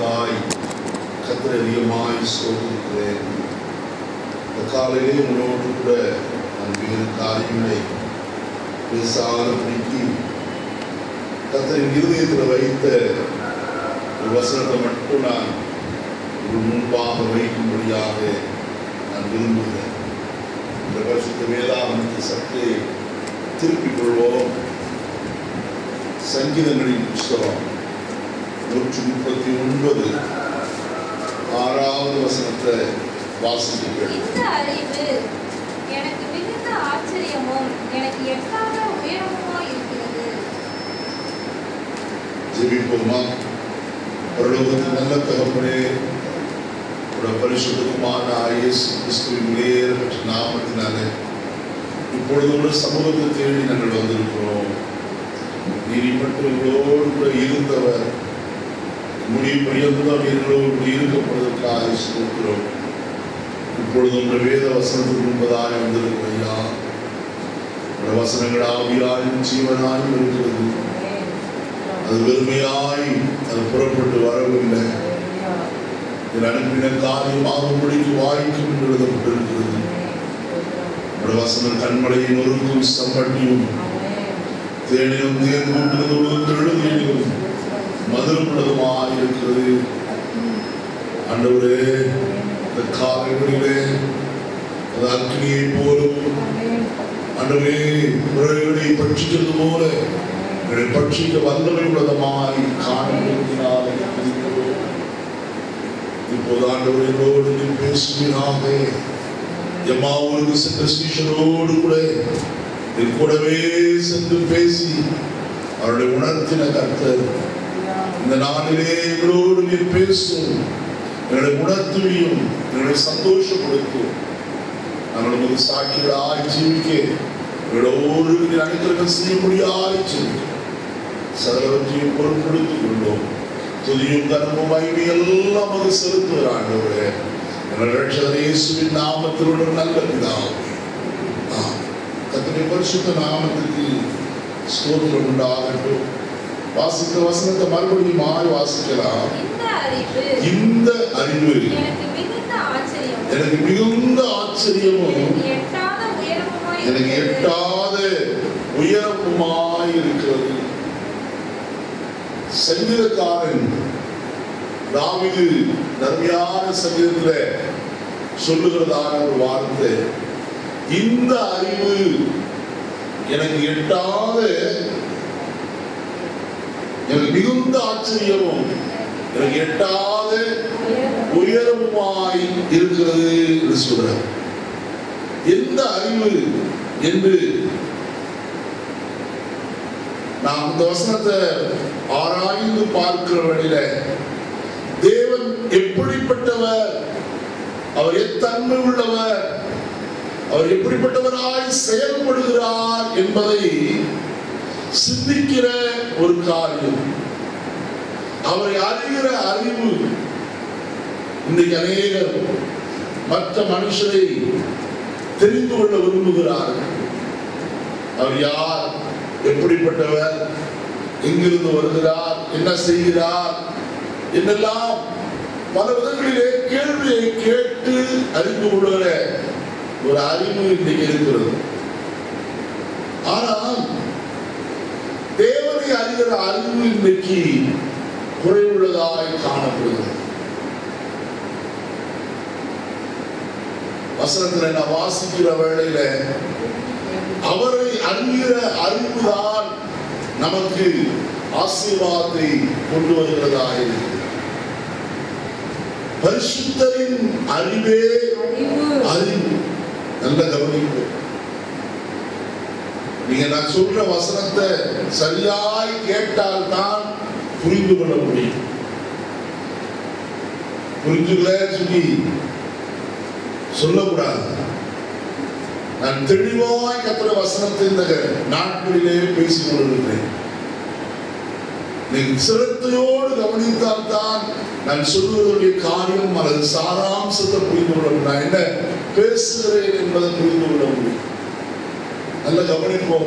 கிருபைகளுக்காய் கத்தரை அதிகமாய் சோதிக்கிறேன் இந்த காலையிலே உங்களோடு கூட நான் வேறு காரியங்களை பேசாதபடிக்கு கத்தரின் இருதயத்தில் வைத்த ஒரு வசனத்தை மட்டும் நான் ஒரு முன்பாக வைக்கும்படியாக நான் விரும்புகிறேன் இந்த வருஷத்து வேதாகமத்தை சற்றே திருப்பிக் கொள்வோம் சங்கீதங்களின் புஸ்தகம் நூற்றி முப்பத்தி ஒன்பது ஆறாவது வசனத்தை வாசிக்கிறேன் இந்த அறிவு எனக்கு மிகுந்த ஆச்சரியமும் எனக்கு எட்டாத உயரமுமா இருக்கிறது ஜெபிப்போமா பரலோகத்தின் நல்ல தகப்பனே உடைய பரிசுத்தமான இயேசு கிறிஸ்துவின் உயர்பெற்ற நாமத்தினாலே இப்பொழுது உள்ள சமூகத்தை தேடி நாங்கள் வந்திருக்கிறோம் நீதிப்பட்டு உங்களோடு கூட இருந்தவர் முடிவு பரியந்தம் எங்களோடு கூட இருக்கப்படுவதற்காக சொல்கிறோம் இப்பொழுது உங்கள் வேத வசனத்துக்கு முன்பதாக வந்திருக்கிறோம் ஐயா உடைய வசனங்கள் ஆவியாயும் ஜீவனாயும் இருக்கிறது அது வெறுமையாய் அது புறப்பட்டு வரவில்லை இதில் அனுப்பின காரியம் ஆகும்படிக்கு வாய்க்கும் என்று எழுதப்பட்டிருக்கிறது உடைய வசனம் கண்மலையை நொறுக்கும் சம்பட்டியும் தேனியும் தேன் கூட்டுறதோடு எழுதியும் மதுரமுள்ளதுமாய் இருக்கிறது ஆண்டவரே இந்த காலைகளிலே அது அக்னியை போலும் ஆண்டவரே உறவுகளை பட்சிக்கிறது போல எங்களை பட்சிக்க வல்லமை உள்ளதமாய் காண்பினால் இப்போது ஆண்டவர் என்னோடு நீ பேசுகிறாக எம்மாவூருக்கு சென்ற சீஷனோடு கூட என் கூடவே சென்று பேசி அவருடைய உணர்த்தின கர்த்தர் இந்த நாளிலே எங்களோடு நீ பேசும் எங்களை உணர்த்துவியும் எங்களை சந்தோஷப்படுத்தும் நாங்கள் உமது சாட்சிகளாய் ஜீவிக்க எங்களோடு நீ அனைத்திற்கும் செய்யும்படியாய் ஜீவிக்க சகலவற்றையும் பொருட்படுத்திக் கொண்டோம் துதியும் கனமும் மகிமை எல்லாம் அது செலுத்துகிற ஆண்டவரே எங்கள் ரட்சகர் இயேசுவின் நாமத்தில் ஒரு நல்ல பிதாவே ஆம். கர்த்தருடைய பரிசுத்த நாமத்துக்கு ஸ்தோத்திரம் உண்டாகட்டும் வாசித்த வசனத்தை மறுபடியும் மாறி வாசிக்கலாம் இந்த அறிவு இந்த அறிவு எனக்கு மிகுந்த ஆச்சரியமும் எனக்கு மிகுந்த ஆச்சரியமும் எனக்கு எட்டாத உயரமுமா எனக்கு இருக்கிறது. எட்டாத உயரமுமாய் இருக்கிறது சங்கீதக்காரன் தாவீது நன்மையான சங்கீதத்துல சொல்லுகிறதான ஒரு வார்த்தை இந்த அறிவு எனக்கு எட்டாத எனக்கு மிகுந்த ஆச்சரியமும் எனக்கு எட்டாத உயரமுமாய் இருக்கிறது என்று சொல்றார் எந்த அறிவு என்று நாம் இந்த வசனத்தை ஆராய்ந்து பார்க்கிற வழியில தேவன் எப்படிப்பட்டவர் அவர் எத்தன்மை உள்ளவர் அவர் எப்படிப்பட்டவராய் செயல்படுகிறார் என்பதை சிந்திக்கிற ஒரு காரியம் அவரை அறிகிற அறிவு இன்றைக்கு அநேகர் மற்ற மனுஷரை தெரிந்து கொள்ள விரும்புகிறார்கள் அவர் யார் எப்படிப்பட்டவர் எங்கிருந்து வருகிறார் என்ன செய்கிறார் என்னெல்லாம் பல விதங்களிலே கேள்வியை கேட்டு அறிந்து கொள்கிற ஒரு அறிவு இன்றைக்கு இருக்கிறது ஆனால் தேவனை அறிகிற அறிவு இன்றைக்கு குறைவுள்ளதாய் காணப்படுகிறது வசனத்துல நான் வாசிக்கிற வேளையில அவரை அறிகிற அறிவுதான் நமக்கு ஆசீர்வாதத்தை கொண்டு வருகிறதாக இருக்கிறது. பரிசுத்தரின் அறிவே அறிவு நல்ல கவனிப்பு நீங்க நான் சொல்ற வசனத்தை சரியாய் கேட்டால் தான் புரிந்து கொள்ள முடியும் புரிஞ்சுக்கல சொல்லி சொல்லக்கூடாது நான் தெளிவாய் கத்துற வசனத்தை இந்த நாட்களிலே பேசிக் கொண்டிருக்கிறேன் நீங்கள் சிரத்தையோடு கவனித்தால் தான் நான் சொல்வதற்குரிய காரியம் அல்லது சாராம்சத்தை புரிந்து கொள்ள முடியும் நான் என்ன பேசுகிறேன் என்பதை புரிந்து கொள்ள முடியும் நல்ல கவனிப்போம்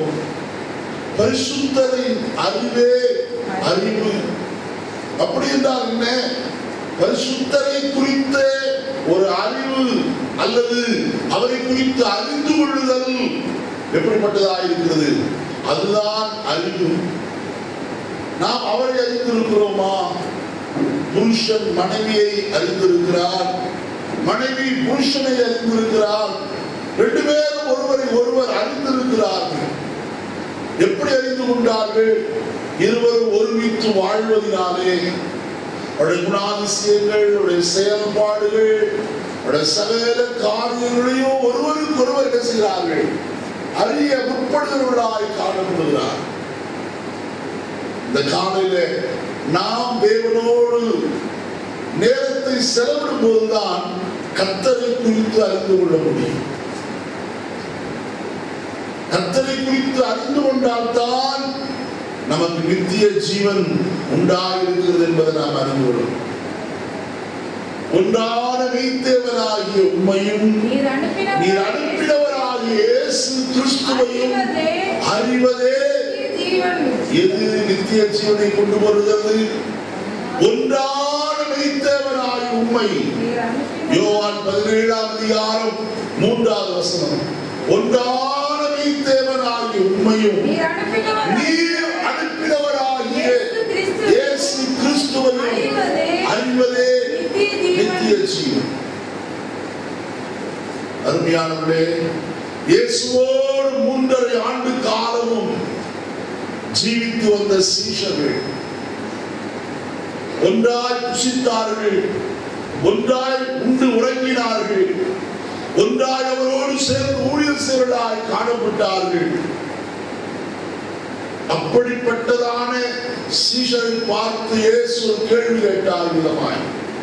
பரிசுத்தரின் அறிவே அறிவு அப்படி என்றால் என்ன பரிசுத்தரை குறித்த ஒரு அறிவு அல்லது அவரை குறித்து அறிந்து கொள்ளுதல் எப்படிப்பட்டதாக இருக்கிறது அதுதான் அறிவு நாம் அவரை அறிந்திருக்கிறோமா புருஷன் மனைவியை அறிந்திருக்கிறார் மனைவி புருஷனை அறிந்திருக்கிறார் ரெண்டு பேரும் ஒருவரை ஒருவர் அறிந்திருக்கிறார்கள் எப்படி அறிந்து கொண்டார்கள் இருவரும் ஒருமித்து வாழ்வதினாலே அவருடைய குணாதிசயங்கள் அவருடைய செயல்பாடுகள் அவருடைய சகல காரியங்களையும் ஒருவருக்கு ஒருவர் என்ன செய்கிறார்கள் அறிய முற்படுகிறவர்களாய் காணப்படுகிறார் இந்த காலையில நாம் தேவனோடு நேரத்தை செலவிடும் போதுதான் கத்தரை குறித்து அறிந்து கொள்ள முடியும் கத்தரை குறித்து அறிந்து கொண்டால்தான் நமக்கு நித்திய ஜீவன் உண்டாயிருக்கிறது என்பதை நாம் அறிந்து கொள்ளும் ஒன்றான மெய்த்தேவனாகிய உண்மையும் நீர் அனுப்பினவர் நீர் அனுப்பினவராகிய இயேசு கிறிஸ்துவையும் அறிவதே அறிவதே ஜீவன் எது நித்திய ஜீவனை கொண்டு வருகிறது ஒன்றான மெய்த்தேவனாகிய உண்மை நீர் அனுப்பினவர் யோவான் பதினேழாம் அதிகாரம் மூன்றாவது வசனம் ஒன்றான மெய்த்தேவனாகிய உண்மையும் நீர் அனுப்பினவர் நீர் அனுப்பினவராகிய இயேசு கிறிஸ்து இயேசு கிறிஸ்துவையும் அறிவதே அறிவதே நித்திய நித்திய ஜீவன் ஜீவன் அருமையானவர்களே இயேசுவோடு மூன்றரை ஆண்டு காலமும் ஜீவித்து வந்த சீஷர்கள் ஒன்றாய் புசித்தார்கள் ஒன்றாய் உண்டு உறங்கினார்கள் ஒன்றாய் அவரோடு சேர்ந்து ஊழியர் சேவலாய் காணப்பட்டார்கள் அப்படிப்பட்டதான சீஷரை பார்த்து இயேசு ஒரு கேள்வி கேட்டார் விதமாய்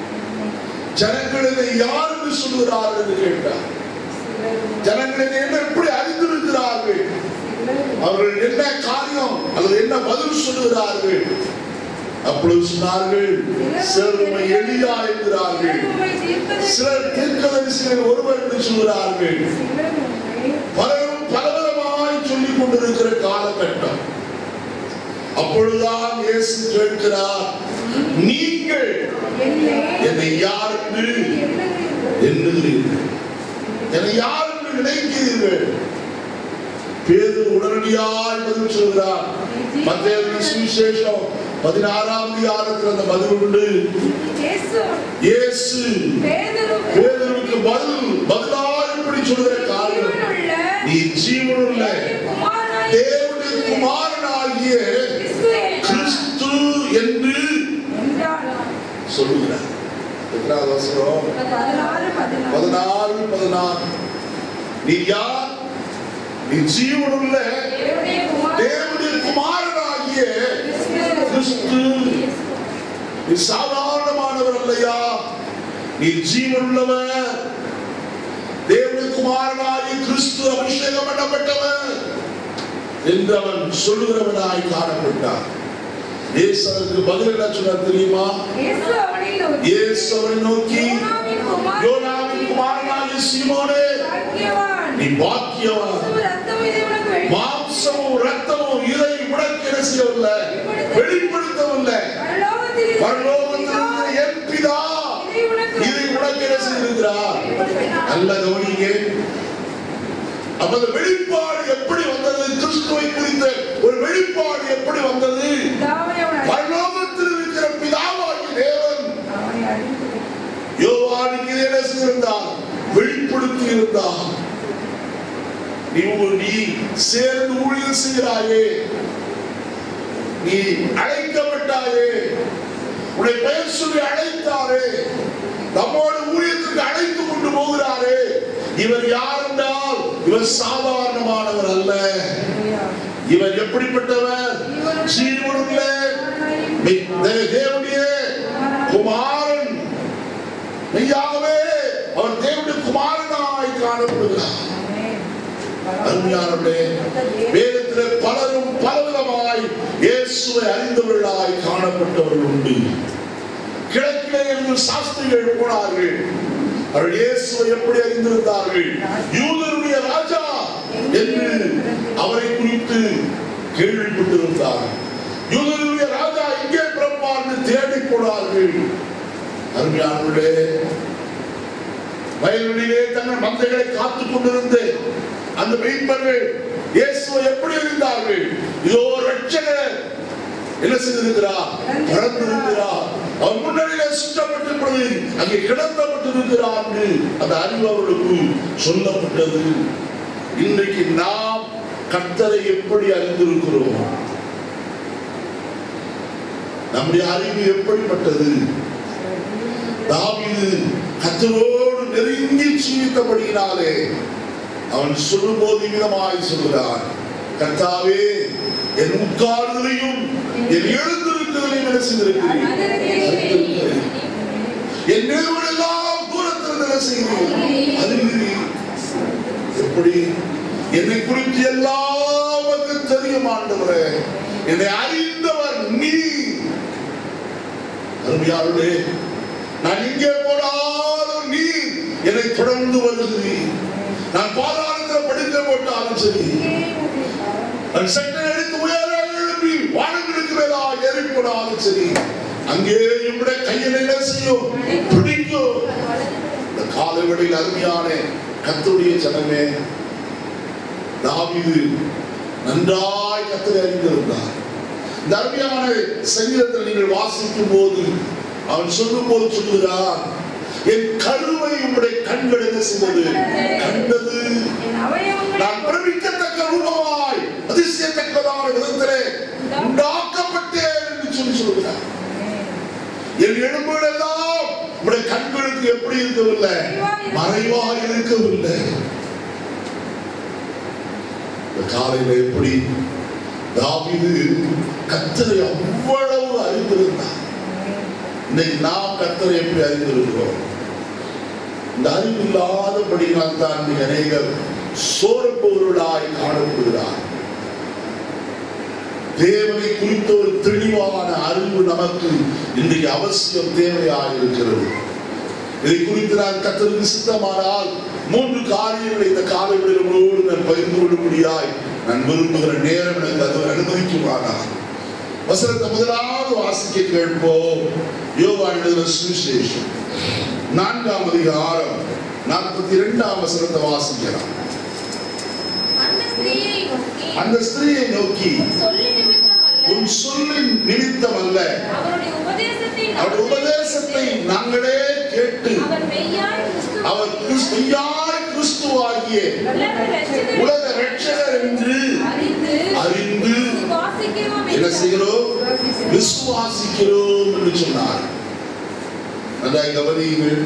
ஜனங்கள் இதை யார் என்று சொல்கிறார்கள் என்று கேட்டார் ஜனங்கள் இதை என்ன எப்படி அறிந்திருக்கிறார்கள் அவர்கள் என்ன காரியம் அல்லது என்ன பதில் சொல்லுகிறார்கள் அப்பொழுது சொன்னார்கள் சிலர் உம்மை எளியா என்கிறார்கள் சிலர் தீர்க்கதரிசிகள் ஒருவர் என்று சொல்கிறார்கள் பலரும் பலவிதமாய் சொல்லிக் கொண்டிருக்கிற காலகட்டம் அப்பொழுதுதான் இயேசு கேட்கிறார் நீங்கள் என்னை யார் என்று எண்ணுகிறீர்கள் என்னை யார் என்று நினைக்கிறீர்கள் பேது உடனடியாய் பதில் சொல்கிறார் மத்திய சுவிசேஷம் பதினாறாம் அதிகாரத்தில் அந்த பதில் உண்டு இயேசு பேதருக்கு பதில் பதிலாய் இப்படி சொல்கிற காரியம் நீ ஜீவனுள்ள தேவனுடைய குமாரனாகிய கிறிஸ்து என்று சொல்லுகிறார் எத்தனாவது வசனம் பதினாறு பதினாறு நீ யார் நீ ஜீவனுள்ள தேவனுடைய குமாரனாகிய கிறிஸ்து நீ சாதாரணமானவர் அல்லையா நீ ஜீவனுள்ளவர் தேவனுடைய குமாரனாகிய கிறிஸ்து அபிஷேகம் பண்ணப்பட்டவர் என்று அவன் சொல்லுகிறவனாய் காணப்பட்டார் இயேசு அதற்கு பதில் என்ன சொன்னார் தெரியுமா இயேசு அவரை நோக்கி யோனாவின் குமாரனாகிய சீமோனே நீ பாக்கியவான் மாம்சமும் ரத்தமும் இதை உனக்கு என்ன செய்யவில்லை வெளிப்படுத்தவில்லை பரலோகத்தில் இருக்கிற என் பிதா இதை உனக்கு என்ன செய்திருக்கிறார் நல்ல கவனிங்க அப்ப அந்த வெளிப்பாடு எப்படி வந்தது கிறிஸ்துவை குறித்த ஒரு வெளிப்பாடு எப்படி வந்தது பரலோகத்தில் இருக்கிற பிதாவாகி தேவன் யோவானுக்கு இதை என்ன செய்திருந்தார் வெளிப்படுத்தி இருந்தார் நீ உ- நீ சேர்ந்து ஊழியர் செய்கிறாயே நீ அழைக்கப்பட்டாயே உன்னை பெயர் சொல்லி அழைத்தாரே நம்மோடு ஊழியத்துக்கு அழைத்து கொண்டு போகிறாரே இவர் யார் என்றால் இவர் சாதாரணமானவர் அல்ல இவர் எப்படிப்பட்டவர் ஜீவனுள்ள மெய்- தே- தேவனுடைய குமாரன் மெய்யாகவே அவர் தேவனுடைய குமாரனாய் காணப்படுகிறார் அருமையானவர்களே வேதத்திலே பலரும் பலவிதமாய் இயேசுவை அறிந்தவர்களாய் காணப்பட்டவர்கள் உண்டு கிழக்கிலே இருந்து சாஸ்திரிகள் போனார்கள் அவர்கள் இயேசுவை எப்படி அறிந்திருந்தார்கள் யூதருடைய ராஜா என்று அவரை குறித்து கேள்விப்பட்டிருந்தார் யூதருடைய ராஜா எங்கே பிறப்பார் என்று தேடி போனார்கள் அருமையானவர்களே வயல்வெளியிலே தங்கள் மந்தைகளை காத்துக் கொண்டிருந்து அந்த மெய்ப்பர்கள் இயேசுவை எப்படி இருந்தார்கள் இதோ ரட்சகர் என்ன செய்திருக்கிறார் பிறந்திருக்கிறார் அவர் முன்னணியிலே சுற்றப்பட்டிருப்பது அங்கே கிடத்தப்பட்டிருக்கிறார் என்று அந்த அறிவு அவர்களுக்கு சொல்லப்பட்டது இன்றைக்கு நாம் கர்த்தரை எப்படி அறிந்திருக்கிறோம் நம்முடைய அறிவு எப்படிப்பட்டது தாவீது கர்த்தரோடு நெருங்கி ஜீவித்தபடியினாலே அவன் சொல்லும்போது விதமாய் சொல்கிறான் கர்த்தாவே என் உட்கார்தலையும் என் எழுந்திருக்கிறதையும் என்ன செய்திருக்கிறேன் அறிந்திருக்கிறேன். என் நிறுவனெல்லாம் தூரத்தில் என்ன செய்கிறேன் அறிகிறேன் எப்படி என்னை குறித்து எல்லாம் உமக்கு தெரியும் ஆண்டவரே என்னை அறிந்தவர் நீ அருமையாளே நான் இங்கே போனாலும் நீ என்னை தொடர்ந்து வருகிறீர் நான் பாதாளத்தில் படிக்க போட்டாலும் சரி நான் சட்டை எடுத்து உயர எழுப்பி வானங்களுக்கு மேலா ஏறி போனாலும் சரி அங்கே என்னுடைய கையில் என்ன செய்யும் பிடிக்கும் இந்த காலவெளியில் அருமையான கத்துடைய ஜனமே தாவீது நன்றாய் கத்தரை அறிந்திருந்தார் இந்த அருமையான சங்கீதத்தில் நீங்கள் வாசிக்கும் போது அவன் சொல்லும் போது சொல்லுகிறான் என் கருவை உம்முடைய கண்கள் என்ன செய்தது கண்டது என் அவயவங்களை நான் பிரமிக்கத்தக்க ரூபமாய் அதிசயத்தக்கதான விதத்திலே உண்டாக்கப்பட்டேன் என்று சொல்லி சொல்கிறார் என் எலும்புகள் எல்லாம் உடைய கண்களுக்கு எப்படி இருக்கவில்லை மறைவாக இருக்கவில்லை இந்த காலையில எப்படி தாவீது கத்தரை அவ்வளவு அறிந்திருந்தார் இன்னைக்கு நாம் கத்தரை எப்படி அறிந்திருக்கிறோம் இந்த அறிவு இல்லாதபடியால் தான் இன்னைக்கு அநேகர் சோரப்பொருளாய் காணப்படுகிறார் தேவனை குறித்த ஒரு தெளிவான அறிவு நமக்கு இன்றைக்கு அவசியம் தேவையாக இருக்கிறது இதை குறித்து நான் கத்தருக்கு சித்தமானால் மூன்று காரியங்களை இந்த காலைகளில் உங்களோடு நான் பகிர்ந்து கொள்ளும்படியாய் நான் விரும்புகிற நேரம் எனக்கு அது அனுமதிக்குமானால் வசனத்தை முதலாவது வாசிக்க கேட்போம் யோவான் எழுதின சுவிசேஷம் நான்காம் அதிகாரம் நாற்பத்தி இரண்டாம் வசனத்தை வாசிக்கலாம் அந்த ஸ்திரீயை நோக்கி அந்த ஸ்திரீயை நோக்கி சொல்லி நிமித்தம் அல்ல உன் சொல்லின் நிமித்தம் அல்ல அவருடைய உபதேசத்தை அவருடைய உபதேசத்தை நாங்களே கேட்டு அவர் மெய்யாய் கிறிஸ்து அவர் கிறிஸ்துயாய் கிறிஸ்துவாகிய உலக ரட்சகர் உலக ரட்சகர் என்று அறிந்து அறிந்து வாசிக்கிறோம் என்ன செய்கிறோம் விசுவாசிக்கிறோம் என்று சொன்னார் நன்றாய் கவனியுங்கள்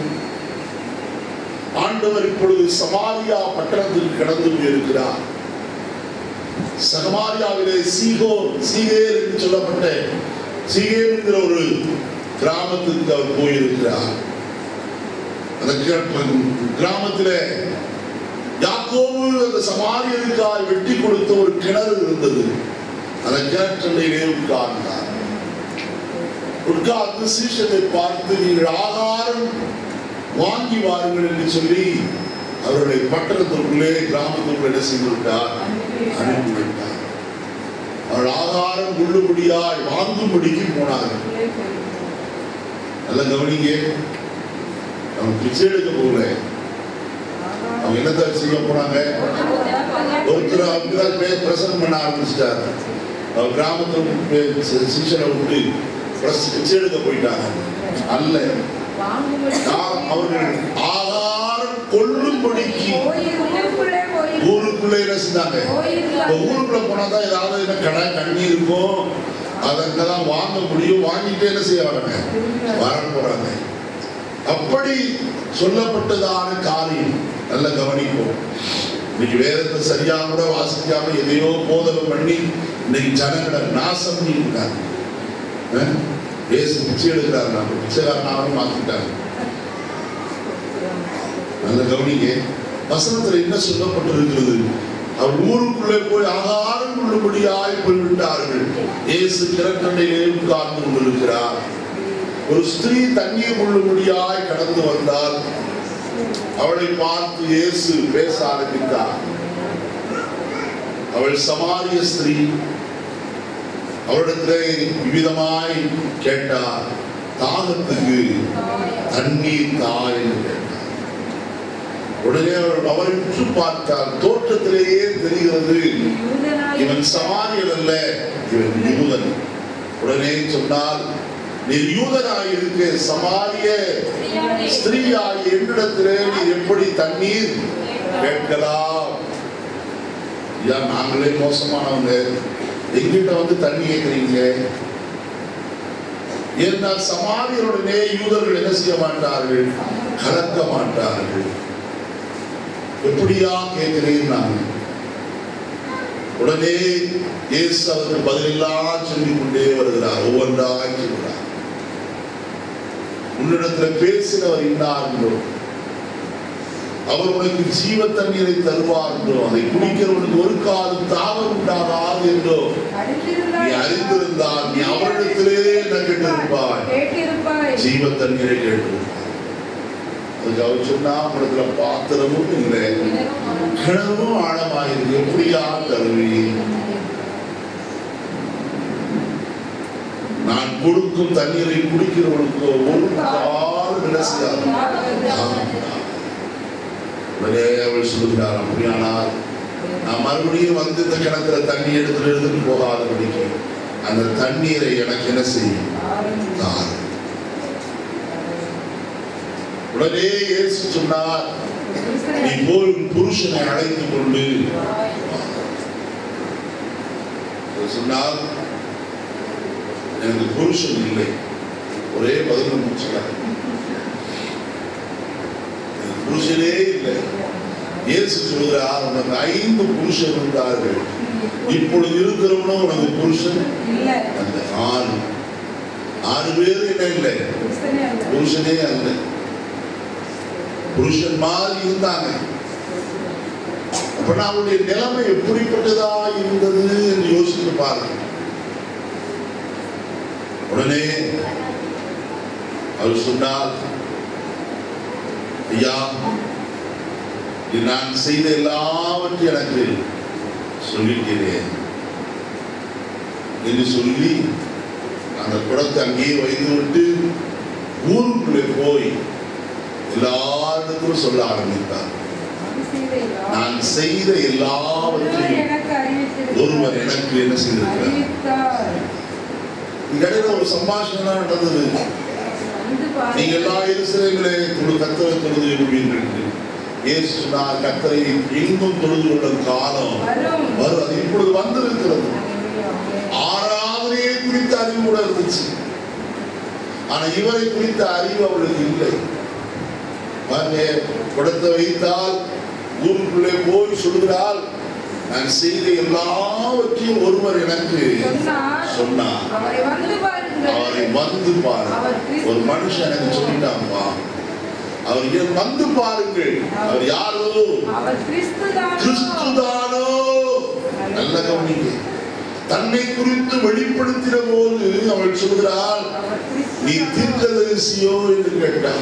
ஆண்டவர் இப்பொழுது சமாரியா பட்டணத்தில் கடந்து போயிருக்கிறார் சகமாரியாவிலே சீகோர் சீகேர் என்று சொல்லப்பட்ட சீகேர் என்கிற ஒரு கிராமத்துக்கு அவர் போயிருக்கிறார் அந்த கிர- கிராமத்திலே யாக்கோபு அந்த சமாரியனுக்காய் வெட்டி கொடுத்த ஒரு கிணறு இருந்தது அந்த கிணற்றிலே உட்கார்ந்தார் உட்கார்ந்து சீஷனை பார்த்து நீங்கள் ஆகாரம் வாங்கி வாருங்கள் என்று சொல்லி அவர்களை பட்டணத்திற்குள்ளே கிராமத்திற்குள்ளே என்ன செய்து விட்டார் அனுப்பிவிட்டார் அவர்கள் ஆகாரம் கொள்ளும்படியாய் வாங்கும்படிக்கு போனார்கள் நல்ல கவனிங்க அவங்க பிச்சை எடுக்க போகல அவங்க என்னத்தை செய்ய போனாங்க ஒருத்தர் அப்படிதான் பே- பிரசங்கம் பண்ண ஆரம்பிச்சிட்டார் அவர் கிராமத்தில் சிஷனை விட்டு பிரஸ் பிச்சை எடுக்க போயிட்டாங்க அல்ல நான் அவர்கள் ஆகாரம் கொள்ளும்படிக்கு உள்ளுக்குள்ளே போய் ஊருக்குள்ளே என்ன செஞ்சாங்க இப்ப ஊருக்குள்ள போனாதான் ஏதாவது என்ன கடை கண்ணி இருக்கும் அதங்கெல்லாம் வாங்க முடியும் வாங்கிட்டு என்ன செய்ய வராங்க வர போறாங்க அப்படி சொல்லப்பட்டதான காரியம் நல்ல கவனிப்போம் இன்னைக்கு வேதத்தை சரியா கூட வாசிக்காம எதையோ போதகம் பண்ணி இன்னைக்கு ஜனங்களை நாசம் பண்ணியிருக்காங்க அஹ்? இயேசு பிச்சை எடுக்கிறார் நம்ம பிச்சைக்காரனாகவும் மாத்திட்டாங்க நல்ல கவனிங்க வசனத்துல என்ன சொல்லப்பட்டிருக்கிறது அவர் ஊருக்குள்ளே போய் ஆகாரம் கொள்ளும்படியாய் போய்விட்டார்கள் இயேசு கிழக்கண்டையிலே உட்கார்ந்து கொண்டிருக்கிறார் ஒரு ஸ்திரீ தண்ணீர் கொள்ளும்படியாய் கடந்து வந்தால் அவளை பார்த்து இயேசு பேச ஆரம்பித்தார் அவள் சமாரிய ஸ்திரீ அவளிடத்திலே விவிதமாய் கேட்டார் தாகத்துக்கு தண்ணீர் தாய் என்று கேட்டார் உடனே அவர் அவரை உற்று பார்த்தார் தோற்றத்திலேயே தெரிகிறது யூதனாய் இவன் சமாரியன் அல்ல இவன் யூதன் உடனே சொன்னால் நீர் யூதனாய் இருக்க சமாரிய ஸ்திரியானே, ஸ்திரீயாய் என்னிடத்திலே நீர் எப்படி தண்ணீர் கேட்கலாம் ஐயா நாங்களே மோசமானவங்க எங்கிட்ட வந்து தண்ணி கேட்கிறீங்க ஏனால் சமாரியருடனே யூதர்கள் என்ன செய்ய மாட்டார்கள் கலக்க மாட்டார்கள் எப்படியா கேட்கிறேன் நான் உடனே இயேசு அவருக்கு பதிலெல்லாம் சொல்லிக் கொண்டே வருகிறார் ஒவ்வொன்றாய் சொல்கிறார் உன்னிடத்துல பேசினவர் இன்னார்களோ அவர் உனக்கு ஜீவ தண்ணீரை தருவார் என்றோ அதை குடிக்கிறவனுக்கு ஒரு காலம் தாகம் உண்டாகாது என்றோ நீ அறிந்திருந்தாய் அறிந்திருந்தால் நீ அவரிடத்திலே என்ன கேட்டிருப்பாய் கேட்டிருப்பாய் ஜீவ தண்ணீரை கேட்டிருப்பாய் அதுக்கு அவர் சொன்னா உனக்குல பாத்திரமும் இல்லை கிணறும் ஆழமாயிருக்கு எப்படியா தருவி நான் கொடுக்கும் தண்ணீரை குடிக்கிறவனுக்கு ஒரு கால் நினைச்சார் உடனே அவள் சொல்லுகிறார் அப்படியானால் நான் மறுபடியும் வந்து இந்த கிணத்துல தண்ணி எடுத்துட்டு எடுத்துட்டு போகாதபடிக்கு அந்த தண்ணீரை எனக்கு என்ன செய்யும் தாரும். உடனே இயேசு சொன்னார் நீ போய் உன் புருஷனை அழைத்துக் கொண்டு வா." அவர் சொன்னார் எனக்கு புருஷன் இல்லை ஒரே பதில் முடிச்சுட்டார் எனக்கு புருஷனே இல்லை இயேசு சொல்கிறார் உனக்கு ஐந்து புருஷன் இருந்தார்கள் இப்பொழுது இருக்கிறவனும் உனக்கு புருஷன் இல்ல அல்ல ஆறு ஆறு பேர் என்ன இல்லை கிறிஸ்தனே அல்ல புருஷனே அல்ல புருஷன் மாதிரி இருந்தாங்க அப்ப அவருடைய நிலைமை எப்படிப்பட்டதா இருந்தது என்று யோசித்து பாருங்க உடனே அவர் சொன்னார் ஐயா இது நான் செய்த எல்லாவற்றையும் எனக்கு சொல்லிக்கிறேன் என்று சொல்லி அந்த குடத்தை அங்கேயே வைத்து விட்டு ஊருக்குள்ளே போய் எல்லாருக்கும் சொல்ல ஆரம்பித்தார் நான் செய்த எல்லாவற்றையும் எனக்கு அறிவித்திருக்கிறார். ஒருவர் எனக்கு என்ன செய்திருக்கிறார் அறிவித்தார். இடையில ஒரு சம்பாஷணம் நடந்தது வந்து பாருங்கள். நீங்க எல்லா எருசலேமிலே தொழு கத்தரை தொழுது எழுப்பீர்கள் இயேசு சொன்னார் கத்தரை எங்கும் தொழுது கொள்ளும் காலம் வரும். வரும் அது இப்பொழுது வந்திருக்கிறது Hallelujah. ஆராதனையை குறித்த அறிவு கூட இருந்துச்சு ஆனா இவரை குறித்த அறிவு அவளுக்கு இல்லை பாருங்க குடத்தை வைத்தால் ஊருக்குள்ளே போய் சொல்கிறாள் நான் செய்த எல்லாவற்றையும் ஒருவர் எனக்கு சொன்னார். சொன்னார் அவரை வந்து பாருங்கள். அவரை வந்து பாருங்க ஒரு மனுஷன் எனக்கு சொல்லிட்டான்பா அவர் ஏன் வந்து பாருங்கள் அவர் யாரோ அவர் கிறிஸ்துதானோ? கிறிஸ்துதானோ நல்ல கவனிங்க தன்னை குறித்து வெளிப்படுத்தின போது அவள் சொல்கிறாள் அவர் நீ கிறிஸ்துதானோ? தீர்க்கதரிசியோ என்று கேட்டார்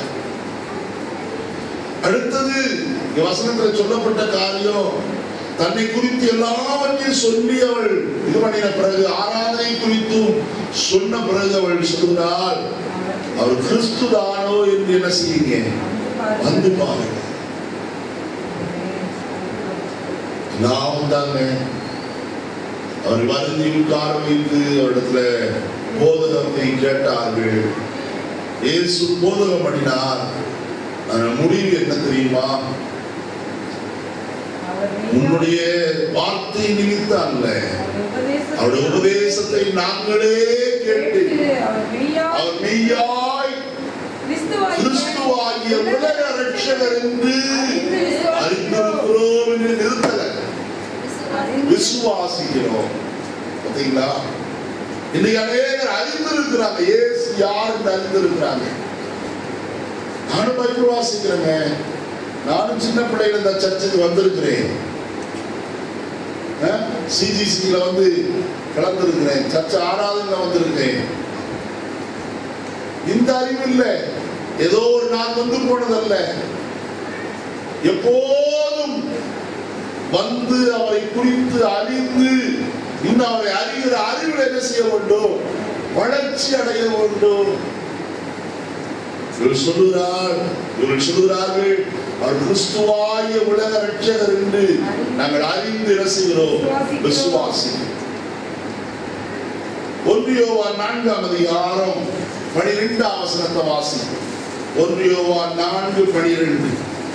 அடுத்தது இங்க வசனத்துல சொல்லப்பட்ட காரியம் தன்னை குறித்து எல்லாவற்றையும் சொல்லி அவள் இது பண்ணின பிறகு ஆராதனை குறித்தும் சொன்ன பிறகு அவள் சொல்கிறாள் அவர் கிறிஸ்துதானோ என்று என்ன செய்யுங்க வந்து பாருங்க நான் தாங்க அவர் வருந்தி உட்கார வைத்து அவரிடத்துல போதகத்தை கேட்டார்கள் இயேசு போதகம் பண்ணினார் அதன் முடிவு என்ன தெரியுமா அவர் உன்னுடைய வார்த்தை நிமித்தம் அல்ல உபதேசத்தை அவருடைய உபதேசத்தை நாங்களே கேட்டு கேட்டு அவர் மெய்யா அவர் மெய்யாய் கிறிஸ்துவாகிய கிறிஸ்துவாகிய உலக ரட்சகர் என்று அறிந்திருக்கிறோம் என்று நிறுத்தல விசுவாசிக்கிறோம் பாத்தீங்களா இன்னைக்கு அநேகர் அறிந்திருக்கிறாங்க இயேசு யார் என்று அறிந்திருக்கிறாங்க நானும் பைபிள் வாசிக்கிறேங்க நானும் சின்ன பிள்ளையில இந்த சர்ச்சுக்கு வந்திருக்கிறேன் சிஜிசியில வந்து கலந்திருக்கிறேன் சர்ச்சை ஆராதனை வந்திருக்கிறேன் இந்த அறிவு இல்லை ஏதோ ஒரு நாள் வந்து போனதல்ல எப்போதும் வந்து அவரை குறித்து அறிந்து இன்னும் அவரை அறிகிற அறிவில் என்ன செய்ய வேண்டும் வளர்ச்சி அடைய வேண்டும் இவர்கள் சொல்லுகிறார் இவர்கள் சொல்லுகிறார்கள் அவர் கிறிஸ்துவாய உலக ரட்சகர் என்று நாங்கள் அறிந்து ரசிக்கிறோம் விசுவாசி ஒன்றியோவா நான்காம் அதிகாரம் பனிரெண்டாம் வசனத்தை வாசி ஒன்றியோவா நான்கு பனிரெண்டு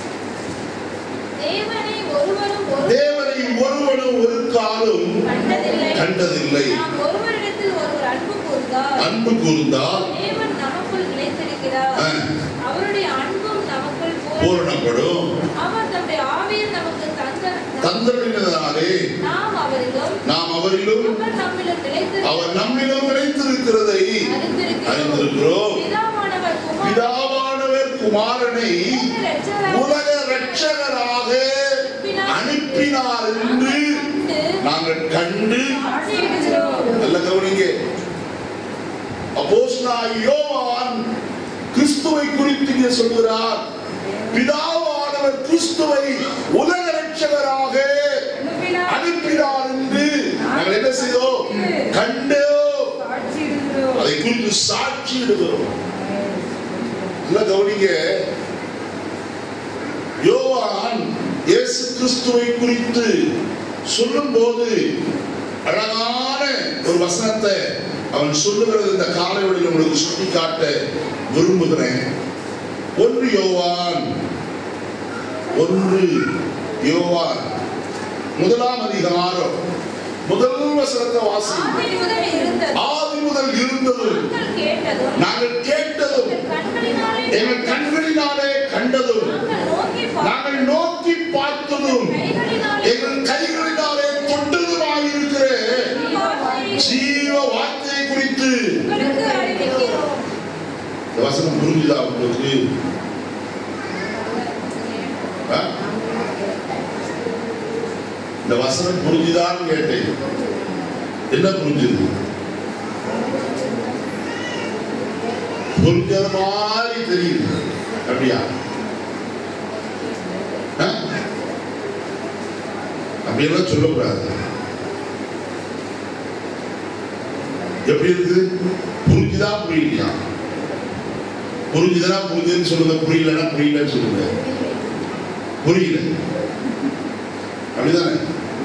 தேவனை ஒருவரும் ஒரு தேவனை ஒருவனும் ஒரு காலும் கண்டதில்லை கண்டதில்லை நாம் ஒருவரிடத்தில் ஒருவர் அன்பு கூர்ந்தால் அன்பு கூர்ந்தால் தேவன் நமக்குள் நிலைத்திருக்கிறார் ஆ, அவருடைய அன்பும் நமக்குள் பூரணம். பூரணப்படும் அவர் தம்முடைய ஆவியில் நமக்கு தந்த தந்தமிழனாலே நாம் அவரிலும் நாம் அவரிலும் அவர் நம்மிலும் நிலைத்திருக்கிறார் அவர் நம்மிலும் நிலைத்திருக்கிறதை அறிந்திருக்கிறோம் பிதாவானவர் குமாரனை பிதாவானவர் குமாரனை உலக ரட்சகராக அனுப்பினார் என்று கண்டு நாங்கள் கண்டு சாட்சியிடுகிறோம். நல்ல கவனிங்க அப்போஸ்தலனாகிய யோவான் கிறிஸ்துவை குறித்து இங்கே சொல்கிறார் பிதாவானவர் கிறிஸ்துவை உலக ரட்சகராக அனுப்பினார். அனுப்பினார் என்று நாங்கள் என்ன செய்தோம் கண்டோம் சாட்சியிடுகிறோம். அதை குறித்து சாட்சியிடுகிறோம் நல்ல கவனிங்க யோவான் இயேசு கிறிஸ்துவை குறித்து சொல்லும்போது அழகான ஒரு வசனத்தை அவன் சொல்லுகிறது இந்த காலைவழியில் உங்களுக்கு சுட்டி காட்ட விரும்புகிறேன் ஒன்று யோவான் ஒன்று யோவான் முதலாம் அதிகாரம் முதல் வசனத்தை வாசி ஆதி முதல் இருந்தது. ஆதி முதல் இருந்தது நாங்கள் கேட்டதும் நாங்கள் கேட்டதும் எங்கள் கண்களினாலே எங்கள் கண்களினாலே கண்டதும் நாங்கள் நோக்கி நாங்கள் நோக்கி பார்த்ததும் கைகளினாலே எங்கள் கைகளினாலே தொட்டதுமாயிருக்கிற ஜீவ வார்த்தையை குறித்து உங்களுக்கு அறிவிக்கிறோம் இந்த வசனம் புரிஞ்சுதா உங்களுக்கு ஆ? இந்த வசனம் புரிஞ்சுதான்னு கேட்டேன் என்ன புரிஞ்சுது புரிஞ்சது மாதிரி தெரியுது அப்படியா ஆ? அப்படியெல்லாம் சொல்லக்கூடாது எப்படி இருக்குது புரிஞ்சுதா புரியலையா புரிஞ்சுதா புரிஞ்சுதுன்னு சொல்லுங்க புரியலன்னா புரியலன்னு சொல்லுங்க புரியல அப்படிதானே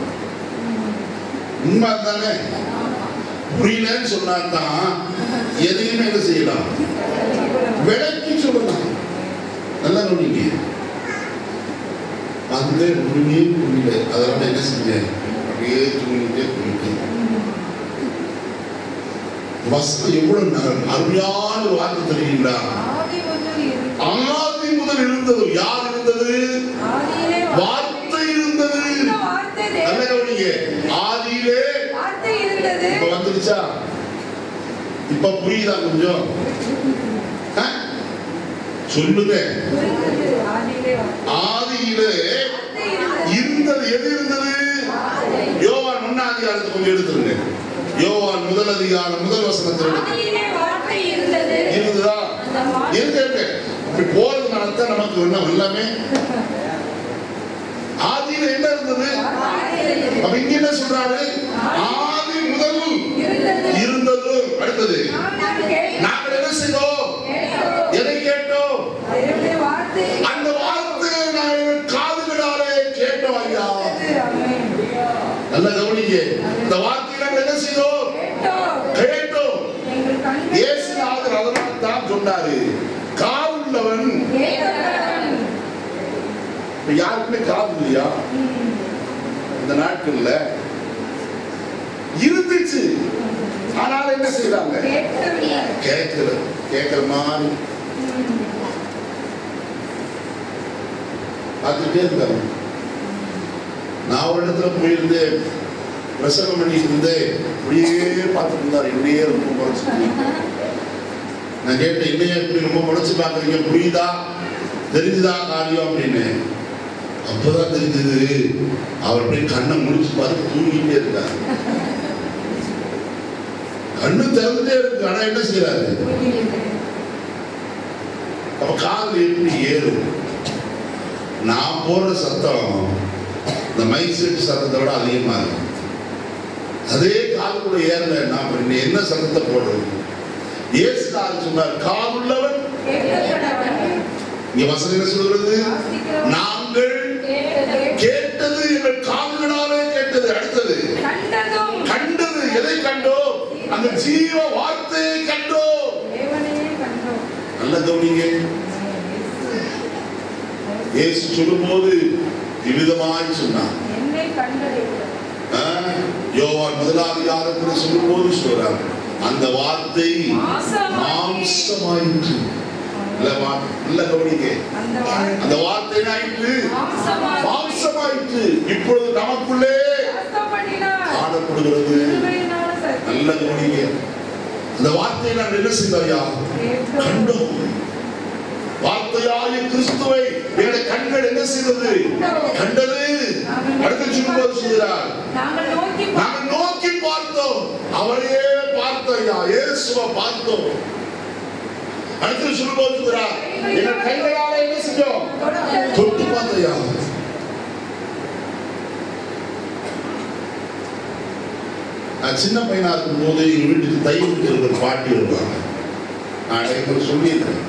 உண்மை தானே புரியலன்னு சொன்னா தான் எதையுமே என்ன செய்யலாம் விளக்கி சொல்லலாம் நல்லா கவனிங்க அந்த ஒண்ணுமே புரியல அதனால என்ன செஞ்சேன் அப்படியே தூங்கிட்டே போயிட்டேன் வசனம் எவ்வளவு ந- அருமையான ஒரு வார்த்தை தெரியுங்களா ஆதி முதல் இரு- ஆதி முதல் இருந்தது யார் இருந்தது ஆதியிலே வார்த்தை இருந்தது இந்த வார்த்தை நல்ல தேவ- கவனிங்க ஆதியிலே வார்த்தை இருந்தது இப்ப வந்துருச்சா இப்ப புரியுதா கொஞ்சம் ஆ? சொல்லுங்க புரிந்தது. ஆதியிலே வார்த்தை. ஆதியிலே வார்த்தை இருந்தது. இருந்தது எது இருந்தது யோவான் ஒன்னாம் அதிகாரத்தை கொஞ்சம் எடுத்துருங்க யோவான் முதல் அதிகாரம் முதல் வசனத்தில் எடுத்து ஆதியிலே வார்த்தை இருந்தது இருந்ததா அந்த வார்த்தை இருக்க இருக்க இப்படி போறதுனால தான் நமக்கு என்ன எல்லாமே ஆதியில என்ன இருந்தது அப்ப இங்க என்ன சொல்றாரு ஆதி முதல் இருந்தது. இருந்தது அடுத்தது நாங்கள் கேட்டோம். நாங்கள் என்ன செய்தோம் கேட்டோம். எதை கேட்டோம் தேவனுடைய வார்த்தை அந்த வார்த்தையை நாங்கள் காதுகளாலே கேட்டோம் ஐயா இருந்தது. ஆமென். நல்ல கவனிங்க இந்த வார்த்தையை நாங்கள் என்ன செய்தோம் கேட்டோம். கேட்டோம் எங்கள் கண்கள் இயேசுநாதர் அதனால தான் சொன்னாரு கால் உள்ளவன் கேட்டவன். இப்ப யாருக்குமே காது இல்லையா ம். இந்த நாட்கள்ல இருந்துச்சு ஆனாலும் என்ன செய்யறாங்க கேட்கவில்லை. கேட்கல கேட்கற மாதிரி ம். பார்த்துட்டே இருக்காங்க நான் ஒரு இடத்துல போயிருந்து பிரசங்கம் பண்ணிட்டு இருந்தேன் அப்படியே பார்த்துட்டு இருந்தார் என்னையே ரொம்ப முறைச்சு நான் கேட்டேன் என்னையே இப்படி ரொம்ப முறைச்சு பார்க்குறீங்க புரியுதா தெரிஞ்சுதா காரியம் அப்படின்னு அப்பதான் தெரிஞ்சது அவர் அப்படியே கண்ணை முடிச்சு பார்த்து தூங்கிட்டே இருக்காரு கண்ணு திறந்துட்டே இருக்கு ஆனா என்ன செய்யறாரு புரியவில்லை. அப்ப காதுல எப்படி ஏறும் நான் போடுற சத்தம் இந்த மைக் செட் சத்தத்தை விட அதிகமா இருக்கும் அதே காதுக்குள்ள ஏறல நான் என்ன சத்தத்தை போடுறது இயேசுநாதர் சொன்னார் காதுள்ளவன் கேட்கக்கடவன். இங்க வசனம் என்ன சொல்கிறது வாசிக்கிறோம். நாங்கள் கேட்டது. கேட்டது எங்கள் காதுகளாலே கேட்டது அடுத்தது கண்டதும் கண்டது எதை கண்டோம் அந்த ஜீவ வார்த்தையை கண்டோம் தேவனையே கண்டோம். நல்ல கவனிங்க இயேசு சொல்லும்போது இவ்விதமாய் சொன்னார் என்னை கண்டடைந்தது. ஆ, யோவான் முதலாவது அதிகாரத்தில் சொல்லும்போது சொல்றார் அந்த வார்த்தை மாம்சமாகி. மாம்சமாயிற்று நல்ல வா- நல்ல கவனிங்க அந்த வார்த்தை அந்த வார்த்தை ஆயிற்று மாம்சமாகி. மாம்சமாயிற்று இப்பொழுது நமக்குள்ளே வாசப்படினார். காணப்படுகிறது கிருபையினால் சத்தியம் நல்ல கவனிங்க அந்த வார்த்தையை நாங்கள் என்ன செய்தாயா கேட்டோம். கண்டோம் வார்த்தையாய கிறிஸ்துவை எங்களுடைய கண்கள் என்ன செய்தது கண்டது அடுத்து சொல்லும்போது சொல்கிறார் நாங்கள் நோக்கி நாங்கள் நோக்கி பார்த்தோம் அவரையே பார்த்தோம்யா இயேசுவை பார்த்தோம் அடுத்து சொல்லும்போது சொல்கிறார் எங்கள் கைகளால என்ன செஞ்சோம் தொட்டது. தொட்டு பார்த்தையா நான் சின்ன பையனா இருக்கும்போது எங்க வீட்டுக்கு தை இருக்கிற பாட்டி வருவாங்க நான் எங்களுக்கு சொல்லியிருக்கேன்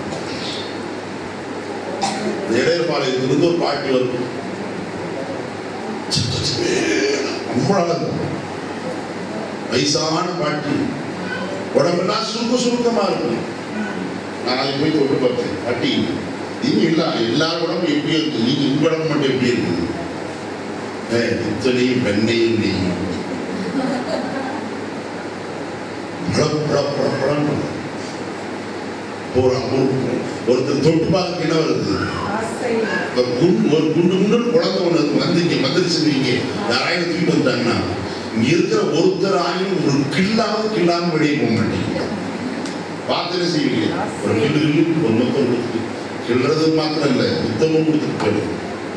இந்த இடையபாளையத்திலிருந்து ஒரு பாட்டி வரும் ரொம்ப அழகு வயசான பாட்டி உடம்பெல்லாம் சுருக்க சுருக்கமா இருக்கும் நான் அதை போய் தொட்டு பார்த்தேன் பாட்டி நீங்க இல்ல எல்லார் உடம்பும் எப்படி இருக்கு நீங்க உங்க உடம்பு மட்டும் எப்படி இருக்குது ஏ, இத்தனையும் வெண்ணையும் நெய்யும் பள, பள, பள, பளன்னு. போறான் ஒரு- ஒருத்தர் தொட்டு பார்க்க என்ன வருது ஆசை. ஒரு குண்டு ஒரு குண்டு குண்டு குழந்தை ஒன்று வந்து இங்க வந்துருச்சுருவீங்க யாராயிரம் தூக்கிட்டு வந்துட்டாங்கன்னா இங்க இருக்கிற ஒருத்தர் ஆயிரம் ஒரு கில்லாம கில்லாம வெளியே போக மாட்டீங்க பார்த்து என்ன செய்வீங்க ஒரு கில்லு கில்லு ஒரு மொத்தம் கொடுத்து கிள்றது மாத்திரம் இல்லை புத்தமும் கொடுத்துட்டு போயிடும்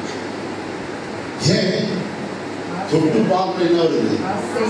ஏன் தொட்டு பார்க்க என்ன வருது ஆசை.